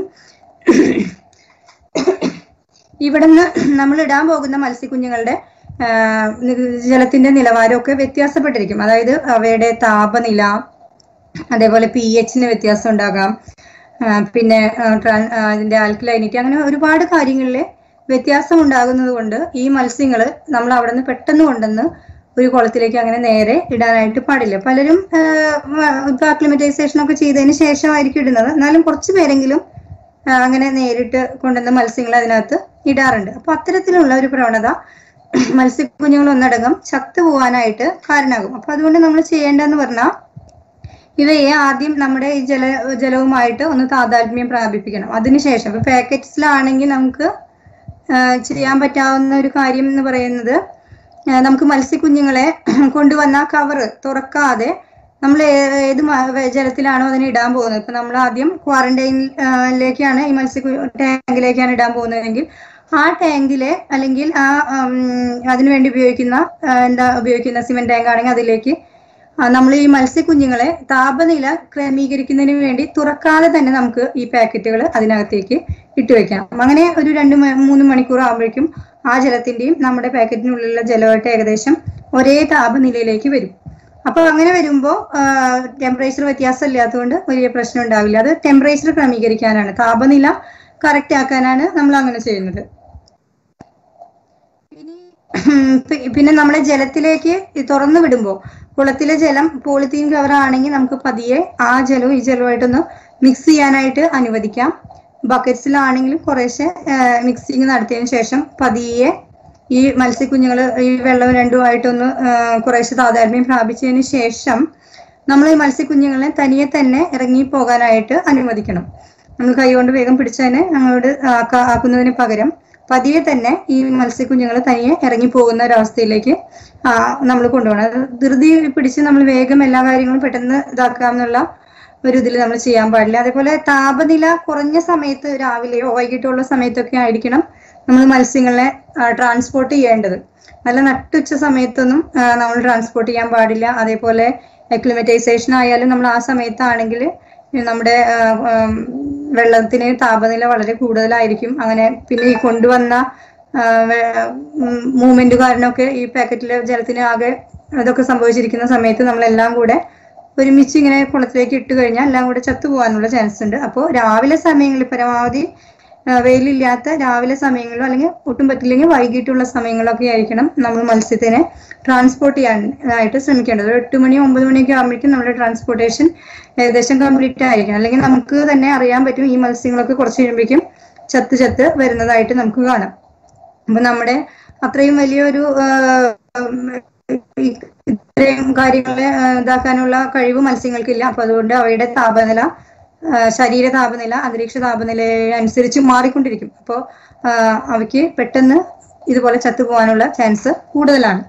ഇവിടുന്ന് നമ്മൾ ഇടാൻ പോകുന്ന മത്സ്യക്കുഞ്ഞുങ്ങളുടെ ആ, നി- ജലത്തിന്റെ നിലവാരമൊക്കെ വ്യത്യാസപ്പെട്ടിരിക്കും അതായത് അവയുടെ താപനില അതേപോലെ പി എച്ചിന് വ്യത്യാസം ഉണ്ടാകാം ആ, പിന്നെ ആ, ട്രാൻ- ആ, അതിന്റെ ആൽക്കലൈനിറ്റി അങ്ങനെ ഒരുപാട് കാര്യങ്ങളിൽ വ്യത്യാസം ഉണ്ടാകുന്നത് കൊണ്ട് ഈ മത്സ്യങ്ങൾ നമ്മൾ അവിടെ നിന്ന് പെട്ടെന്ന് കൊണ്ടുവന്ന് ഒരു കുളത്തിലേക്ക് അങ്ങനെ നേരെ ഇടാനായിട്ട് പാടില്ല പലരും ആ, വ- ഇപ്പൊ അക്ലിമറ്റൈസേഷൻ ഒക്കെ ചെയ്തതിന് ശേഷമായിരിക്കും ഇടുന്നത് എന്നാലും കുറച്ച് പേരെങ്കിലും ആ, അങ്ങനെ നേരിട്ട് കൊണ്ടുവന്ന മത്സ്യങ്ങൾ അതിനകത്ത് ഇടാറുണ്ട് അപ്പൊ അത്തരത്തിലുള്ള ഒരു പ്രവണത മത്സ്യക്കുഞ്ഞുങ്ങൾ ഒന്നടങ്കം ചത്തുപോകാനായിട്ട് കാരണമാകും അപ്പൊ അതുകൊണ്ട് നമ്മൾ ചെയ്യേണ്ടതെന്ന് പറഞ്ഞാൽ ഇവയെ ആദ്യം നമ്മുടെ ഈ ജല ജലവുമായിട്ട് ഒന്ന് താതാത്മ്യം പ്രാപിപ്പിക്കണം അതിനുശേഷം ഇപ്പൊ പാക്കറ്റ്സിലാണെങ്കിൽ നമുക്ക് ആ, ചെയ്യാൻ പറ്റാവുന്ന ഒരു കാര്യം എന്ന് പറയുന്നത് ആ, നമുക്ക് മത്സ്യക്കുഞ്ഞുങ്ങളെ കൊണ്ടുവന്ന കവറ് തുറക്കാതെ നമ്മൾ ഏത് മ- വെ- ജലത്തിലാണോ അതിനെ ഇടാൻ പോകുന്നത് ഇപ്പൊ നമ്മൾ ആദ്യം ക്വാറന്റൈനിലേക്കാണ് ഈ മത്സ്യ ടാങ്കിലേക്കാണ് ഇടാൻ പോകുന്നതെങ്കിൽ ആ ടാങ്കിലെ അല്ലെങ്കിൽ ആ ഉം, അതിനുവേണ്ടി ഉപയോഗിക്കുന്ന ആ, എന്താ ഉപയോഗിക്കുന്ന സിമെന്റ് ടാങ്ക് ആണെങ്കിൽ അതിലേക്ക് നമ്മൾ ഈ മത്സ്യക്കുഞ്ഞുങ്ങളെ താപനില ക്രമീകരിക്കുന്നതിന് വേണ്ടി തുറക്കാതെ തന്നെ നമുക്ക് ഈ പാക്കറ്റുകൾ അതിനകത്തേക്ക് ഇട്ട് വെക്കാം അങ്ങനെ ഒരു രണ്ട് മ- മൂന്ന് മണിക്കൂർ ആകുമ്പോഴേക്കും ആ ജലത്തിന്റെയും നമ്മുടെ പാക്കറ്റിനുള്ളിലുള്ള ജലമായിട്ട് ഏകദേശം ഒരേ താപനിലയിലേക്ക് വരും അപ്പൊ അങ്ങനെ വരുമ്പോൾ ടെമ്പറേച്ചർ വ്യത്യാസം ഇല്ലാത്തതുകൊണ്ട് വലിയ പ്രശ്നം ഉണ്ടാവില്ല അത് ടെമ്പറേച്ചർ ക്രമീകരിക്കാനാണ് താപനില കറക്റ്റ് ആക്കാനാണ് നമ്മൾ അങ്ങനെ ചെയ്യുന്നത് ഇനി പി- പിന്നെ നമ്മളെ ജലത്തിലേക്ക് ഈ തുറന്നു വിടുമ്പോൾ കുളത്തിലെ ജലം പോളിത്തീൻ കവർ ആണെങ്കിൽ നമുക്ക് പതിയെ ആ ജലവും ഈ ജലവുമായിട്ടൊന്ന് മിക്സ് ചെയ്യാനായിട്ട് അനുവദിക്കാം ബക്കറ്റ്സിലാണെങ്കിലും കുറേശ്ശെ മിക്സിങ് നടത്തിയതിനു ശേഷം പതിയെ ഈ മത്സ്യക്കുഞ്ഞുങ്ങൾ ഈ വെള്ളം രണ്ടുമായിട്ടൊന്ന് ആ, കുറേശ്ശെ താതാത്മ്യം പ്രാപിച്ചതിന് ശേഷം നമ്മൾ ഈ മത്സ്യക്കുഞ്ഞുങ്ങളെ തനിയെ തന്നെ ഇറങ്ങി പോകാനായിട്ട് അനുവദിക്കണം നമ്മൾ കൈകൊണ്ട് വേഗം പിടിച്ചതിനെ അങ്ങോട്ട് ആക്ക- ആക്കുന്നതിന് പകരം പതിയെ തന്നെ ഈ മത്സ്യക്കുഞ്ഞുങ്ങൾ തനിയെ ഇറങ്ങി പോകുന്ന ഒരവസ്ഥയിലേക്ക് നമ്മൾ കൊണ്ടുപോകണം അത് ധൃതി പിടിച്ച് നമ്മൾ വേഗം എല്ലാ കാര്യങ്ങളും പെട്ടെന്ന് ഇതാക്കാം എന്നുള്ള ഒരു ഇതിൽ നമ്മൾ ചെയ്യാൻ പാടില്ല അതേപോലെ താപനില കുറഞ്ഞ സമയത്ത് രാവിലെയോ വൈകിട്ടോ ഉള്ള സമയത്തൊക്കെ ആയിരിക്കണം നമ്മൾ മത്സ്യങ്ങളെ ട്രാൻസ്പോർട്ട് ചെയ്യേണ്ടത് നല്ല നട്ടുച്ച സമയത്തൊന്നും നമ്മൾ ട്രാൻസ്പോർട്ട് ചെയ്യാൻ പാടില്ല അതേപോലെ അക്ലിമറ്റൈസേഷൻ ആയാലും നമ്മൾ ആ സമയത്താണെങ്കിൽ നമ്മുടെ ആ, ഉം, വെള്ളത്തിന് താപനില വളരെ കൂടുതലായിരിക്കും അങ്ങനെ പിന്നെ ഈ കൊണ്ടുവന്ന മൂവ്മെന്റ് കാരണമൊക്കെ ഈ പാക്കറ്റിലെ ജലത്തിന് ആകെ അതൊക്കെ സംഭവിച്ചിരിക്കുന്ന സമയത്ത് നമ്മളെല്ലാം കൂടെ ഒരുമിച്ച് ഇങ്ങനെ കുളത്തിലേക്ക് ഇട്ട് കഴിഞ്ഞാൽ എല്ലാം കൂടെ ചത്തുപോകാനുള്ള ചാൻസ് ഉണ്ട് അപ്പോൾ രാവിലെ സമയങ്ങളിൽ പരമാവധി ആ, വെയിലില്ലാത്ത രാവിലെ സമയങ്ങളിലോ അല്ലെങ്കിൽ ഒട്ടും പറ്റില്ലെങ്കിൽ വൈകിട്ടുള്ള സമയങ്ങളൊക്കെ ആയിരിക്കണം നമ്മൾ മത്സ്യത്തിനെ ട്രാൻസ്പോർട്ട് ചെയ്യാനായിട്ട് ശ്രമിക്കേണ്ടത് ഒരു എട്ട് മണി ഒമ്പത് മണിയൊക്കെ ആകുമ്പോഴേക്കും നമ്മുടെ ട്രാൻസ്പോർട്ടേഷൻ ഏകദേശം കംപ്ലീറ്റ് ആയിരിക്കണം അല്ലെങ്കിൽ നമുക്ക് തന്നെ അറിയാൻ പറ്റും ഈ മത്സ്യങ്ങളൊക്കെ കുറച്ച് കഴിയുമ്പോഴേക്കും ചത്ത് ചത്ത് വരുന്നതായിട്ട് നമുക്ക് കാണാം അപ്പൊ നമ്മുടെ അത്രയും വലിയൊരു ആ, ഉം, ഈ ഇത്രയും കാര്യങ്ങളെ ആ, ഇതാക്കാനുള്ള കഴിവ് മത്സ്യങ്ങൾക്കില്ല അപ്പൊ അതുകൊണ്ട് അവയുടെ താപനില ആ, ശരീര താപനില അന്തരീക്ഷ താപനില അനുസരിച്ച് മാറിക്കൊണ്ടിരിക്കും അപ്പോൾ അവയ്ക്ക് പെട്ടെന്ന് ഇതുപോലെ ചത്തുപോകാനുള്ള ചാൻസ് കൂടുതലാണ്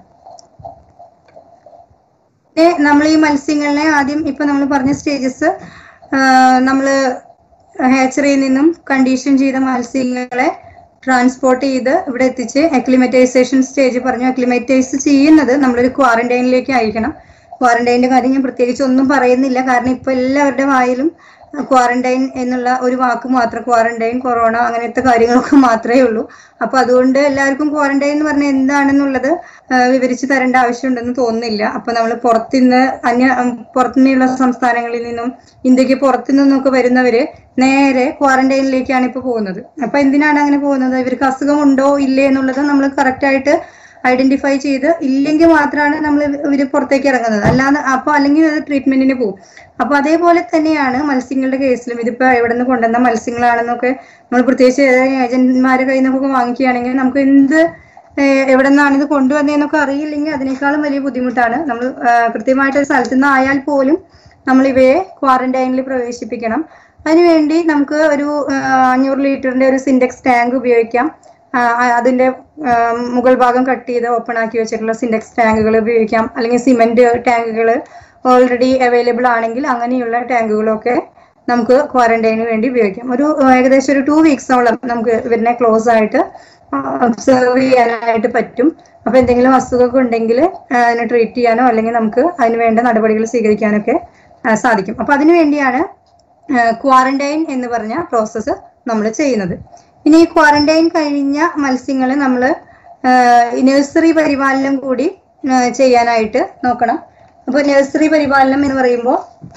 പിന്നെ നമ്മൾ ഈ മത്സ്യങ്ങളെ ആദ്യം ഇപ്പൊ നമ്മൾ പറഞ്ഞ സ്റ്റേജസ് നമ്മൾ ഹാച്ചറിയിൽ നിന്നും കണ്ടീഷൻ ചെയ്ത മത്സ്യങ്ങളെ ട്രാൻസ്പോർട്ട് ചെയ്ത് ഇവിടെ എത്തിച്ച് അക്ലിമറ്റൈസേഷൻ സ്റ്റേജ് പറഞ്ഞു അക്ലിമറ്റൈസ് ചെയ്യുന്നത് നമ്മളൊരു ക്വാറന്റൈനിലേക്ക് അയക്കണം ക്വാറന്റൈനിന്റെ കാര്യം ഞാൻ പ്രത്യേകിച്ച് ഒന്നും പറയുന്നില്ല കാരണം ഇപ്പൊ എല്ലാവരുടെ വായിലും ക്വാറന്റൈൻ എന്നുള്ള ഒരു വാക്ക് മാത്രം ക്വാറന്റൈൻ കൊറോണ അങ്ങനത്തെ കാര്യങ്ങളൊക്കെ മാത്രമേ ഉള്ളൂ അപ്പൊ അതുകൊണ്ട് എല്ലാവർക്കും ക്വാറന്റൈൻ എന്ന് പറഞ്ഞാൽ എന്താണെന്നുള്ളത് ആ, വിവരിച്ച് തരേണ്ട ആവശ്യമുണ്ടെന്ന് തോന്നുന്നില്ല അപ്പൊ നമ്മൾ പുറത്തുനിന്ന് അന്യ ഉം, പുറത്തുനിന്നുള്ള സംസ്ഥാനങ്ങളിൽ നിന്നും ഇന്ത്യക്ക് പുറത്തു നിന്നൊക്കെ വരുന്നവര് നേരെ ക്വാറന്റൈനിലേക്കാണ് ഇപ്പൊ പോകുന്നത് അപ്പൊ എന്തിനാണ് അങ്ങനെ പോകുന്നത് ഇവർക്ക് അസുഖമുണ്ടോ ഇല്ലേ എന്നുള്ളത് നമ്മൾ കറക്റ്റ് ആയിട്ട് ഐഡന്റിഫൈ ചെയ്ത് ഇല്ലെങ്കിൽ മാത്രമാണ് നമ്മൾ ഇവര് പുറത്തേക്ക് ഇറങ്ങുന്നത് അല്ലാതെ അപ്പൊ അല്ലെങ്കിൽ അത് ട്രീറ്റ്മെന്റിന് പോകും അപ്പൊ അതേപോലെ തന്നെയാണ് മത്സ്യങ്ങളുടെ കേസിലും ഇതിപ്പോ എവിടെ നിന്ന് കൊണ്ടുവന്ന മത്സ്യങ്ങളാണെന്നൊക്കെ നമ്മൾ പ്രത്യേകിച്ച് ഏജന്റുമാരുടെ കയ്യിൽ നിന്നൊക്കെ വാങ്ങിക്കുകയാണെങ്കിൽ നമുക്ക് എന്ത് ഏഹ് എവിടെ നിന്നാണ് ഇത് കൊണ്ടുവന്നതെന്നൊക്കെ അറിയില്ലെങ്കിൽ അതിനേക്കാളും വലിയ ബുദ്ധിമുട്ടാണ് നമ്മൾ കൃത്യമായിട്ട് ഒരു സ്ഥലത്ത് നിന്ന് ആയാൽ പോലും നമ്മൾ ഇവയെ ക്വാറന്റൈനിൽ പ്രവേശിപ്പിക്കണം അതിനുവേണ്ടി നമുക്ക് ഒരു ആ, അഞ്ഞൂറ് ലിറ്ററിന്റെ ഒരു സിൻഡെക്സ് ടാങ്ക് ഉപയോഗിക്കാം ആ, ആ, അതിന്റെ ആ, മുകൾ ഭാഗം കട്ട് ചെയ്ത് ഓപ്പൺ ആക്കി വെച്ചിട്ടുള്ള സിൻഡെക്സ് ടാങ്കുകൾ ഉപയോഗിക്കാം അല്ലെങ്കിൽ സിമെന്റ് ടാങ്കുകൾ ഓൾറെഡി അവൈലബിൾ ആണെങ്കിൽ അങ്ങനെയുള്ള ടാങ്കുകളൊക്കെ നമുക്ക് ക്വാറന്റൈന് വേണ്ടി ഉപയോഗിക്കാം ഒരു ആ, ഏകദേശം ഒരു ടു വീക്സോളം നമുക്ക് ഇവരിനെ ക്ലോസ് ആയിട്ട് ഒബ്സർവ് ചെയ്യാനായിട്ട് പറ്റും അപ്പൊ എന്തെങ്കിലും അസുഖമൊക്കെ ഉണ്ടെങ്കിൽ അതിനെ ട്രീറ്റ് ചെയ്യാനോ അല്ലെങ്കിൽ നമുക്ക് അതിന് വേണ്ട നടപടികൾ സ്വീകരിക്കാനൊക്കെ ആ, സാധിക്കും അപ്പൊ അതിനു വേണ്ടിയാണ് ക്വാറന്റൈൻ എന്ന് പറഞ്ഞ പ്രോസസ്സ് നമ്മൾ ചെയ്യുന്നത് ഇനി ഈ ക്വാറന്റൈൻ കഴിഞ്ഞ മത്സ്യങ്ങൾ നമ്മൾ നഴ്സറി പരിപാലനം കൂടി ആ, ചെയ്യാനായിട്ട് നോക്കണം അപ്പൊ നഴ്സറി പരിപാലനം എന്ന് പറയുമ്പോൾ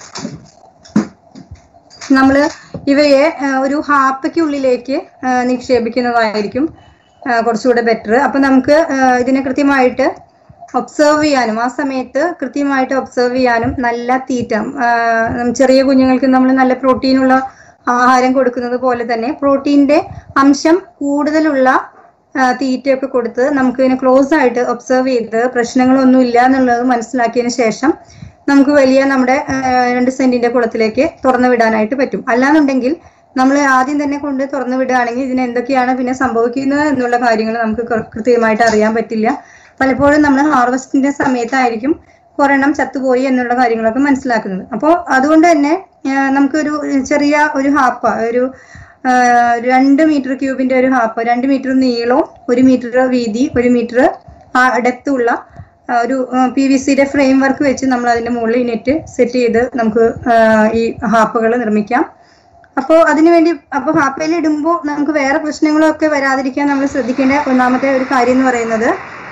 നമ്മൾ ഇവയെ ആ, ഒരു ഹാപ്പയ്ക്കുള്ളിലേക്ക് ആ, നിക്ഷേപിക്കുന്നതായിരിക്കും ആ, കുറച്ചുകൂടെ ബെറ്റർ അപ്പൊ നമുക്ക് ആ, ഇതിനെ കൃത്യമായിട്ട് ഒബ്സർവ് ചെയ്യാനും ആ സമയത്ത് കൃത്യമായിട്ട് ഒബ്സർവ് ചെയ്യാനും നല്ല തീറ്റ ആ, ചെറിയ കുഞ്ഞുങ്ങൾക്ക് നമ്മൾ നല്ല പ്രോട്ടീനുള്ള ആഹാരം കൊടുക്കുന്നത് പോലെ തന്നെ പ്രോട്ടീന്റെ അംശം കൂടുതലുള്ള ആ, തീറ്റയൊക്കെ കൊടുത്ത് നമുക്ക് ഇതിനെ ക്ലോസ് ആയിട്ട് ഒബ്സർവ് ചെയ്ത് പ്രശ്നങ്ങളൊന്നും ഇല്ല എന്നുള്ളത് മനസ്സിലാക്കിയതിന് ശേഷം നമുക്ക് വലിയ നമ്മുടെ ആ, രണ്ട് സെന്റിന്റെ കുളത്തിലേക്ക് തുറന്നു വിടാനായിട്ട് പറ്റും അല്ലാന്നുണ്ടെങ്കിൽ നമ്മൾ ആദ്യം തന്നെ കൊണ്ട് തുറന്നു വിടുകയാണെങ്കിൽ ഇതിന് എന്തൊക്കെയാണ് പിന്നെ സംഭവിക്കുന്നത് എന്നുള്ള കാര്യങ്ങൾ നമുക്ക് കൃ- കൃത്യമായിട്ട് അറിയാൻ പറ്റില്ല പലപ്പോഴും നമ്മൾ ഹാർവസ്റ്റിന്റെ സമയത്തായിരിക്കും ഒരെണ്ണം ചത്തുപോയി എന്നുള്ള കാര്യങ്ങളൊക്കെ മനസ്സിലാക്കുന്നത് അപ്പോൾ അതുകൊണ്ട് തന്നെ ആ, നമുക്കൊരു ചെറിയ ഒരു ഹാപ്പ ഒരു ആ, രണ്ട് മീറ്റർ ക്യൂബിന്റെ ഒരു ഹാപ്പ് രണ്ട് മീറ്റർ നീളവും ഒരു മീറ്റർ വീതി ഒരു മീറ്റർ ഡെപ്തും ഉള്ള ആ, ഒരു പി വി സിയുടെ ഫ്രെയിം വർക്ക് വെച്ച് നമ്മൾ അതിന്റെ മുകളിൽ നെറ്റ് സെറ്റ് ചെയ്ത് നമുക്ക് ആ, ഈ ഹാപ്പുകൾ നിർമ്മിക്കാം അപ്പോൾ അതിനുവേണ്ടി അപ്പോൾ ഹാപ്പയിൽ ഇടുമ്പോൾ നമുക്ക് വേറെ പ്രശ്നങ്ങളൊക്കെ വരാതിരിക്കാൻ നമ്മൾ ശ്രദ്ധിക്കേണ്ട ഒന്നാമത്തെ ഒരു കാര്യം എന്ന് പറയുന്നത്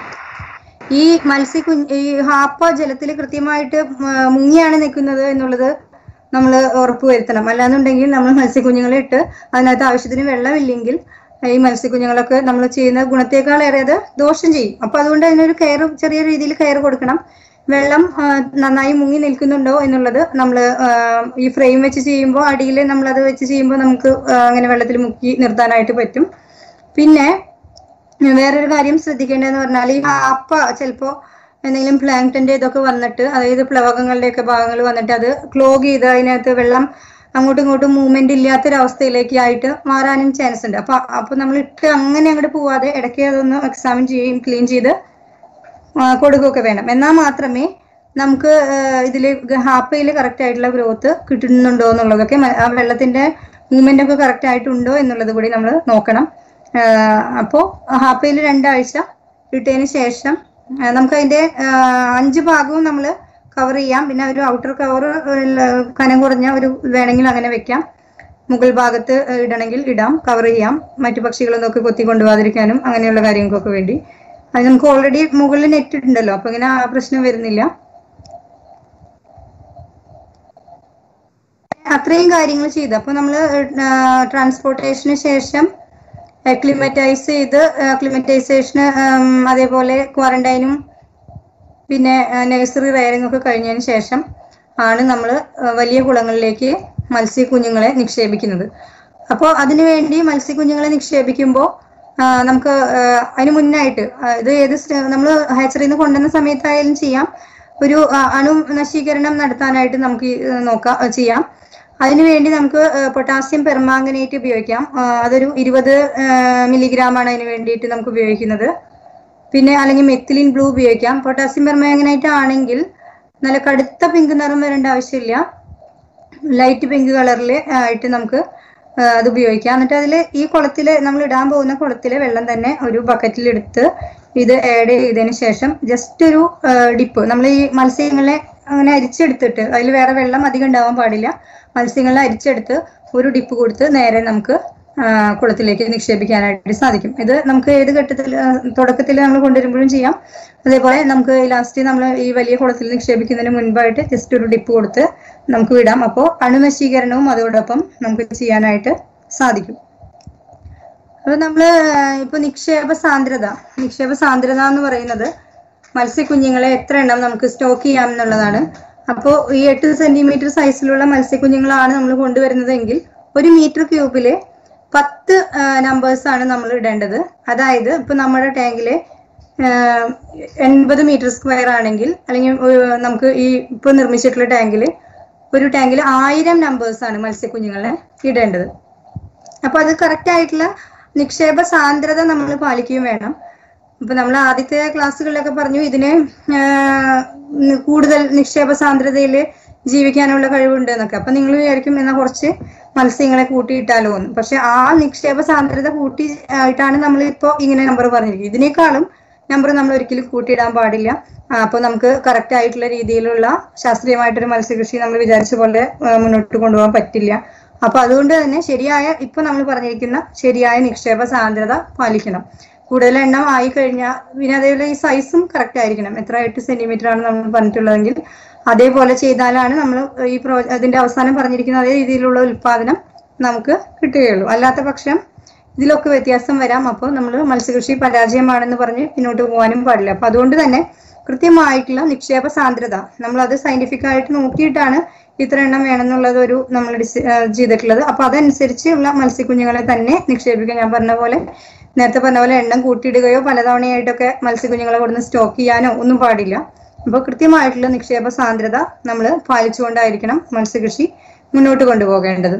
ഈ മത്സ്യ കുഞ്ഞ് ഈ ഹാപ്പ ജലത്തിൽ കൃത്യമായിട്ട് മ- മുങ്ങിയാണ് നിൽക്കുന്നത് എന്നുള്ളത് നമ്മൾ ഉറപ്പ് വരുത്തണം അല്ലാന്നുണ്ടെങ്കിൽ നമ്മൾ മത്സ്യക്കുഞ്ഞുങ്ങളെ ഇട്ട് അതിനകത്ത് ആവശ്യത്തിന് വെള്ളമില്ലെങ്കിൽ ഈ മത്സ്യക്കുഞ്ഞുങ്ങളൊക്കെ നമ്മൾ ചെയ്യുന്ന ഗുണത്തേക്കാൾ ഏറെ അത് ദോഷം ചെയ്യും അപ്പൊ അതുകൊണ്ട് അതിനൊരു കെയർ ചെറിയ രീതിയിൽ കെയർ കൊടുക്കണം വെള്ളം ആ, നന്നായി മുങ്ങി നിൽക്കുന്നുണ്ടോ എന്നുള്ളത് നമ്മൾ ഈ ഫ്രെയിം വെച്ച് ചെയ്യുമ്പോൾ അടിയിൽ നമ്മൾ അത് വെച്ച് ചെയ്യുമ്പോൾ നമുക്ക് ആ, അങ്ങനെ വെള്ളത്തിൽ മുക്കി നിർത്താനായിട്ട് പറ്റും പിന്നെ വേറൊരു കാര്യം ശ്രദ്ധിക്കേണ്ടതെന്ന് പറഞ്ഞാൽ ഈ ഹാപ്പ ചിലപ്പോ എന്തെങ്കിലും പ്ലാങ്ടന്റെ ഇതൊക്കെ വന്നിട്ട് അതായത് പ്ലവകങ്ങളുടെ ഒക്കെ ഭാഗങ്ങൾ വന്നിട്ട് അത് ക്ലോഗ് ചെയ്ത് അതിനകത്ത് വെള്ളം അങ്ങോട്ടും ഇങ്ങോട്ടും മൂവ്മെന്റ് ഇല്ലാത്തൊരവസ്ഥയിലേക്ക് ആയിട്ട് മാറാനും ചാൻസ് ഉണ്ട് അപ്പൊ അപ്പൊ നമ്മൾ ഇട്ട് അങ്ങനെ അങ്ങോട്ട് പോവാതെ ഇടയ്ക്ക് അതൊന്ന് എക്സാമിൻ ചെയ്യും ക്ലീൻ ചെയ്ത് ആ, കൊടുക്കുകയൊക്കെ വേണം എന്നാൽ മാത്രമേ നമുക്ക് ഇതിൽ ഹാപ്പയിൽ കറക്റ്റ് ആയിട്ടുള്ള ഗ്രോത്ത് കിട്ടുന്നുണ്ടോ എന്നുള്ളതൊക്കെ മ- ആ വെള്ളത്തിന്റെ മൂവ്മെന്റ് ഒക്കെ കറക്റ്റ് ആയിട്ടുണ്ടോ എന്നുള്ളത് കൂടി നമ്മൾ നോക്കണം അപ്പോൾ ഹാപ്പയിൽ രണ്ടാഴ്ച ഇട്ടതിന് ശേഷം ആ, നമുക്ക് അതിന്റെ ആ, അഞ്ച് ഭാഗവും നമ്മൾ കവർ ചെയ്യാം പിന്നെ ഒരു ഔട്ടർ കവർ കനം കുറഞ്ഞ ഒരു വേണമെങ്കിൽ അങ്ങനെ വെക്കാം മുകൾ ഭാഗത്ത് ഇടണമെങ്കിൽ ഇടാം കവർ ചെയ്യാം മറ്റു പക്ഷികളൊന്നും ഒക്കെ കൊത്തി കൊണ്ടുപോകാതിരിക്കാനും അങ്ങനെയുള്ള കാര്യങ്ങൾക്കൊക്കെ വേണ്ടി അത് നമുക്ക് ഓൾറെഡി മുകളിൽ നെറ്റ് ഉണ്ടല്ലോ അപ്പൊ ഇങ്ങനെ ആ പ്രശ്നം വരുന്നില്ല അത്രയും കാര്യങ്ങൾ ചെയ്തു അപ്പൊ നമ്മൾ ട്രാൻസ്പോർട്ടേഷന് ശേഷം അക്ലിമറ്റൈസ് ചെയ്ത് അക്ലിമറ്റൈസേഷന് അതേപോലെ ക്വാറന്റൈനും പിന്നെ നഴ്സറി റയറിംഗ് ഒക്കെ കഴിഞ്ഞതിന് ശേഷം ആണ് നമ്മൾ വലിയ കുളങ്ങളിലേക്ക് മത്സ്യക്കുഞ്ഞുങ്ങളെ നിക്ഷേപിക്കുന്നത് അപ്പോൾ അതിനുവേണ്ടി മത്സ്യക്കുഞ്ഞുങ്ങളെ നിക്ഷേപിക്കുമ്പോൾ നമുക്ക് ആ, അതിന് മുന്നായിട്ട് ആ, ഇത് ഏത് നമ്മൾ ഹാച്ചറിയിൽ നിന്ന് കൊണ്ടുവന്ന സമയത്തായാലും ചെയ്യാം ഒരു ആ, അണു നശീകരണം നടത്താനായിട്ട് നമുക്ക് ഈ, നോക്കാം ആ, ചെയ്യാം അതിനു വേണ്ടി നമുക്ക് പൊട്ടാസ്യം പെർമാംഗനേറ്റ് ഉപയോഗിക്കാം ആ, അതൊരു ഇരുപത് മില്ലിഗ്രാം ആണ് അതിന് വേണ്ടിയിട്ട് നമുക്ക് ഉപയോഗിക്കുന്നത് പിന്നെ അല്ലെങ്കിൽ മെത്തിലിൻ ബ്ലൂ ഉപയോഗിക്കാം പൊട്ടാസ്യം പെർമാംഗനേറ്റ് ആണെങ്കിൽ നല്ല കടുത്ത പിങ്ക് നിറം വരേണ്ട ആവശ്യമില്ല ലൈറ്റ് പിങ്ക് കളറിൽ ആയിട്ട് നമുക്ക് ആ, അത് ഉപയോഗിക്കാം എന്നിട്ട് അതിൽ ഈ കുളത്തിൽ നമ്മൾ ഇടാൻ പോകുന്ന കുളത്തിലെ വെള്ളം തന്നെ ഒരു ബക്കറ്റിലെടുത്ത് ഇത് ആഡ് ചെയ്തതിന് ശേഷം ജസ്റ്റ് ഒരു ഡിപ്പ് നമ്മൾ ഈ മത്സ്യങ്ങളെ അങ്ങനെ അരിച്ചെടുത്തിട്ട് അതിൽ വേറെ വെള്ളം അധികം ഉണ്ടാവാൻ പാടില്ല മത്സ്യങ്ങളെ അരിച്ചെടുത്ത് ഒരു ഡിപ്പ് കൊടുത്ത് നേരെ നമുക്ക് ആ, കുളത്തിലേക്ക് നിക്ഷേപിക്കാനായിട്ട് സാധിക്കും ഇത് നമുക്ക് ഏത് ഘട്ടത്തിൽ തുടക്കത്തിൽ നമ്മൾ കൊണ്ടുവരുമ്പോഴും ചെയ്യാം അതേപോലെ നമുക്ക് ലാസ്റ്റ് നമ്മൾ ഈ വലിയ കുളത്തിൽ നിക്ഷേപിക്കുന്നതിന് മുൻപായിട്ട് ജസ്റ്റ് ഒരു ഡിപ്പ് കൊടുത്ത് നമുക്ക് വിടാം അപ്പോൾ അണുനശീകരണവും അതോടൊപ്പം നമുക്ക് ചെയ്യാനായിട്ട് സാധിക്കും അപ്പൊ നമ്മള് ഇപ്പൊ നിക്ഷേപ സാന്ദ്രത നിക്ഷേപ സാന്ദ്രത എന്ന് പറയുന്നത് മത്സ്യക്കുഞ്ഞുങ്ങളെ എത്ര എണ്ണം നമുക്ക് സ്റ്റോക്ക് ചെയ്യാം എന്നുള്ളതാണ് അപ്പോൾ ഈ എട്ട് സെന്റിമീറ്റർ സൈസിലുള്ള മത്സ്യക്കുഞ്ഞുങ്ങളാണ് നമ്മൾ കൊണ്ടുവരുന്നതെങ്കിൽ ഒരു മീറ്റർ ക്യൂബില് പത്ത് നമ്പേഴ്സ് ആണ് നമ്മൾ ഇടേണ്ടത് അതായത് ഇപ്പൊ നമ്മുടെ ടാങ്കില് എൺപത് മീറ്റർ സ്ക്വയർ ആണെങ്കിൽ അല്ലെങ്കിൽ ഒരു നമുക്ക് ഈ ഇപ്പൊ നിർമ്മിച്ചിട്ടുള്ള ടാങ്കില് ഒരു ടാങ്കിൽ ആയിരം നമ്പേഴ്സ് ആണ് മത്സ്യക്കുഞ്ഞുങ്ങളെ ഇടേണ്ടത് അപ്പൊ അത് കറക്റ്റ് ആയിട്ടുള്ള നിക്ഷേപ സാന്ദ്രത നമ്മൾ പാലിക്കുകയും വേണം ഇപ്പൊ നമ്മൾ ആദ്യത്തെ ക്ലാസ്സുകളിലൊക്കെ പറഞ്ഞു ഇതിന് ആഹ്, ഉം, കൂടുതൽ നിക്ഷേപ സാന്ദ്രതയിൽ ജീവിക്കാനുള്ള കഴിവുണ്ട് എന്നൊക്കെ അപ്പൊ നിങ്ങൾ വിചാരിക്കും എന്നാ കുറച്ച് മത്സ്യങ്ങളെ കൂട്ടിയിട്ടാലോ എന്ന് പക്ഷെ ആ നിക്ഷേപ സാന്ദ്രത കൂട്ടി ആയിട്ടാണ് നമ്മൾ ഇപ്പോ ഇങ്ങനെ നമ്പർ പറഞ്ഞിരിക്കുന്നത് ഇതിനേക്കാളും നമ്പർ നമ്മൾ ഒരിക്കലും കൂട്ടിയിടാൻ പാടില്ല ആ, അപ്പൊ നമുക്ക് കറക്റ്റ് ആയിട്ടുള്ള രീതിയിലുള്ള ശാസ്ത്രീയമായിട്ടൊരു മത്സ്യകൃഷി നമ്മൾ വിചാരിച്ച പോലെ ആ, മുന്നോട്ട് കൊണ്ടുപോകാൻ പറ്റില്ല അപ്പൊ അതുകൊണ്ട് തന്നെ ശരിയായ ഇപ്പൊ നമ്മൾ പറഞ്ഞിരിക്കുന്ന ശരിയായ നിക്ഷേപ സാന്ദ്രത പാലിക്കണം കൂടുതൽ എണ്ണം ആയി കഴിഞ്ഞാൽ പിന്നെ അതേപോലെ ഈ സൈസും കറക്റ്റ് ആയിരിക്കണം എത്ര എട്ട് സെന്റിമീറ്റർ ആണ് നമ്മൾ പറഞ്ഞിട്ടുള്ളതെങ്കിൽ അതേപോലെ ചെയ്താലാണ് നമ്മൾ ഈ പ്രോ അതിന്റെ അവസാനം പറഞ്ഞിരിക്കുന്ന അതേ രീതിയിലുള്ള ഉൽപാദനം നമുക്ക് കിട്ടുകയുള്ളൂ അല്ലാത്ത പക്ഷം ഇതിലൊക്കെ വ്യത്യാസം വരാം അപ്പോൾ നമ്മൾ മത്സ്യകൃഷി പരാജയമാണെന്ന് പറഞ്ഞ് മുന്നോട്ട് പോകാനും പാടില്ല അപ്പൊ അതുകൊണ്ട് തന്നെ കൃത്യമായിട്ടുള്ള നിക്ഷേപ സാന്ദ്രത നമ്മൾ അത് സയന്റിഫിക് ആയിട്ട് നോക്കിയിട്ടാണ് ഇത്ര എണ്ണം വേണമെന്നുള്ളത് ഒരു നമ്മൾ ഡിസ് ഏഹ് ചെയ്തിട്ടുള്ളത് അപ്പൊ അതനുസരിച്ചുള്ള മത്സ്യക്കുഞ്ഞുങ്ങളെ തന്നെ നിക്ഷേപിക്കുക ഞാൻ പറഞ്ഞ പോലെ നേരത്തെ പറഞ്ഞ പോലെ എണ്ണം കൂട്ടിയിടുകയോ പലതവണയായിട്ടൊക്കെ മത്സ്യക്കുഞ്ഞുങ്ങളെ കൊടുന്ന് സ്റ്റോക്ക് ചെയ്യാനോ ഒന്നും പാടില്ല അപ്പോൾ കൃത്യമായിട്ടുള്ള നിക്ഷേപ സാന്ദ്രത നമ്മൾ പാലിച്ചുകൊണ്ടായിരിക്കണം മത്സ്യകൃഷി മുന്നോട്ട് കൊണ്ടുപോകേണ്ടത്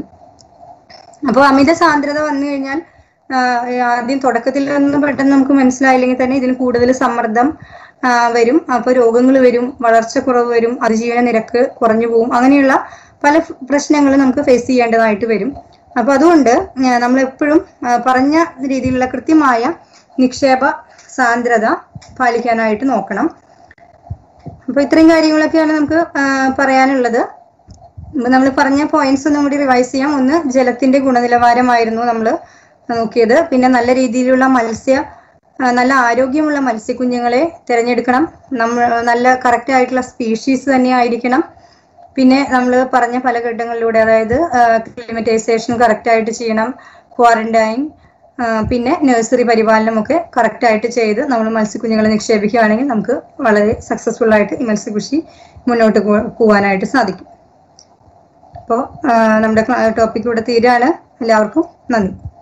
അപ്പോൾ അമിത സാന്ദ്രത വന്നു കഴിഞ്ഞാൽ ആ, ആദ്യം തുടക്കത്തിൽ ഒന്നും പെട്ടെന്ന് നമുക്ക് മനസ്സിലായില്ലെങ്കിൽ തന്നെ ഇതിന് കൂടുതൽ സമ്മർദ്ദം ആ, വരും അപ്പോൾ രോഗങ്ങൾ വരും വളർച്ചക്കുറവ് വരും അതിജീവന നിരക്ക് കുറഞ്ഞു പോകും അങ്ങനെയുള്ള പല പ്രശ്നങ്ങൾ നമുക്ക് ഫേസ് ചെയ്യേണ്ടതായിട്ട് വരും അപ്പൊ അതുകൊണ്ട് നമ്മൾ എപ്പോഴും പറഞ്ഞ രീതിയിലുള്ള കൃത്യമായ നിക്ഷേപ സാന്ദ്രത പാലിക്കാനായിട്ട് നോക്കണം അപ്പൊ ഇത്രയും കാര്യങ്ങളൊക്കെയാണ് നമുക്ക് ആ, പറയാനുള്ളത് നമ്മൾ പറഞ്ഞ പോയിന്റ്സ് ഒന്നും കൂടി റിവൈസ് ചെയ്യാം ഒന്ന് ജലത്തിന്റെ ഗുണനിലവാരമായിരുന്നു നമ്മൾ നോക്കിയത് പിന്നെ നല്ല രീതിയിലുള്ള മത്സ്യ ആ, നല്ല ആരോഗ്യമുള്ള മത്സ്യക്കുഞ്ഞുങ്ങളെ തിരഞ്ഞെടുക്കണം നമ്മൾ നല്ല കറക്റ്റ് ആയിട്ടുള്ള സ്പീഷീസ് തന്നെ ആയിരിക്കണം പിന്നെ നമ്മൾ പറഞ്ഞ പല ഘട്ടങ്ങളിലൂടെ അതായത് ക്ലിമറ്റൈസേഷൻ കറക്റ്റ് ആയിട്ട് ചെയ്യണം ക്വാറന്റൈൻ പിന്നെ നഴ്സറി പരിപാലനമൊക്കെ കറക്റ്റ് ആയിട്ട് ചെയ്ത് നമ്മൾ മത്സ്യക്കുഞ്ഞുങ്ങളെ നിക്ഷേപിക്കുകയാണെങ്കിൽ നമുക്ക് വളരെ സക്സസ്ഫുൾ ആയിട്ട് ഈ മത്സ്യകൃഷി മുന്നോട്ട് പോ- പോകാനായിട്ട് സാധിക്കും അപ്പോൾ നമ്മുടെ ടോപ്പിക് ഇവിടെ തീരാണ് എല്ലാവർക്കും നന്ദി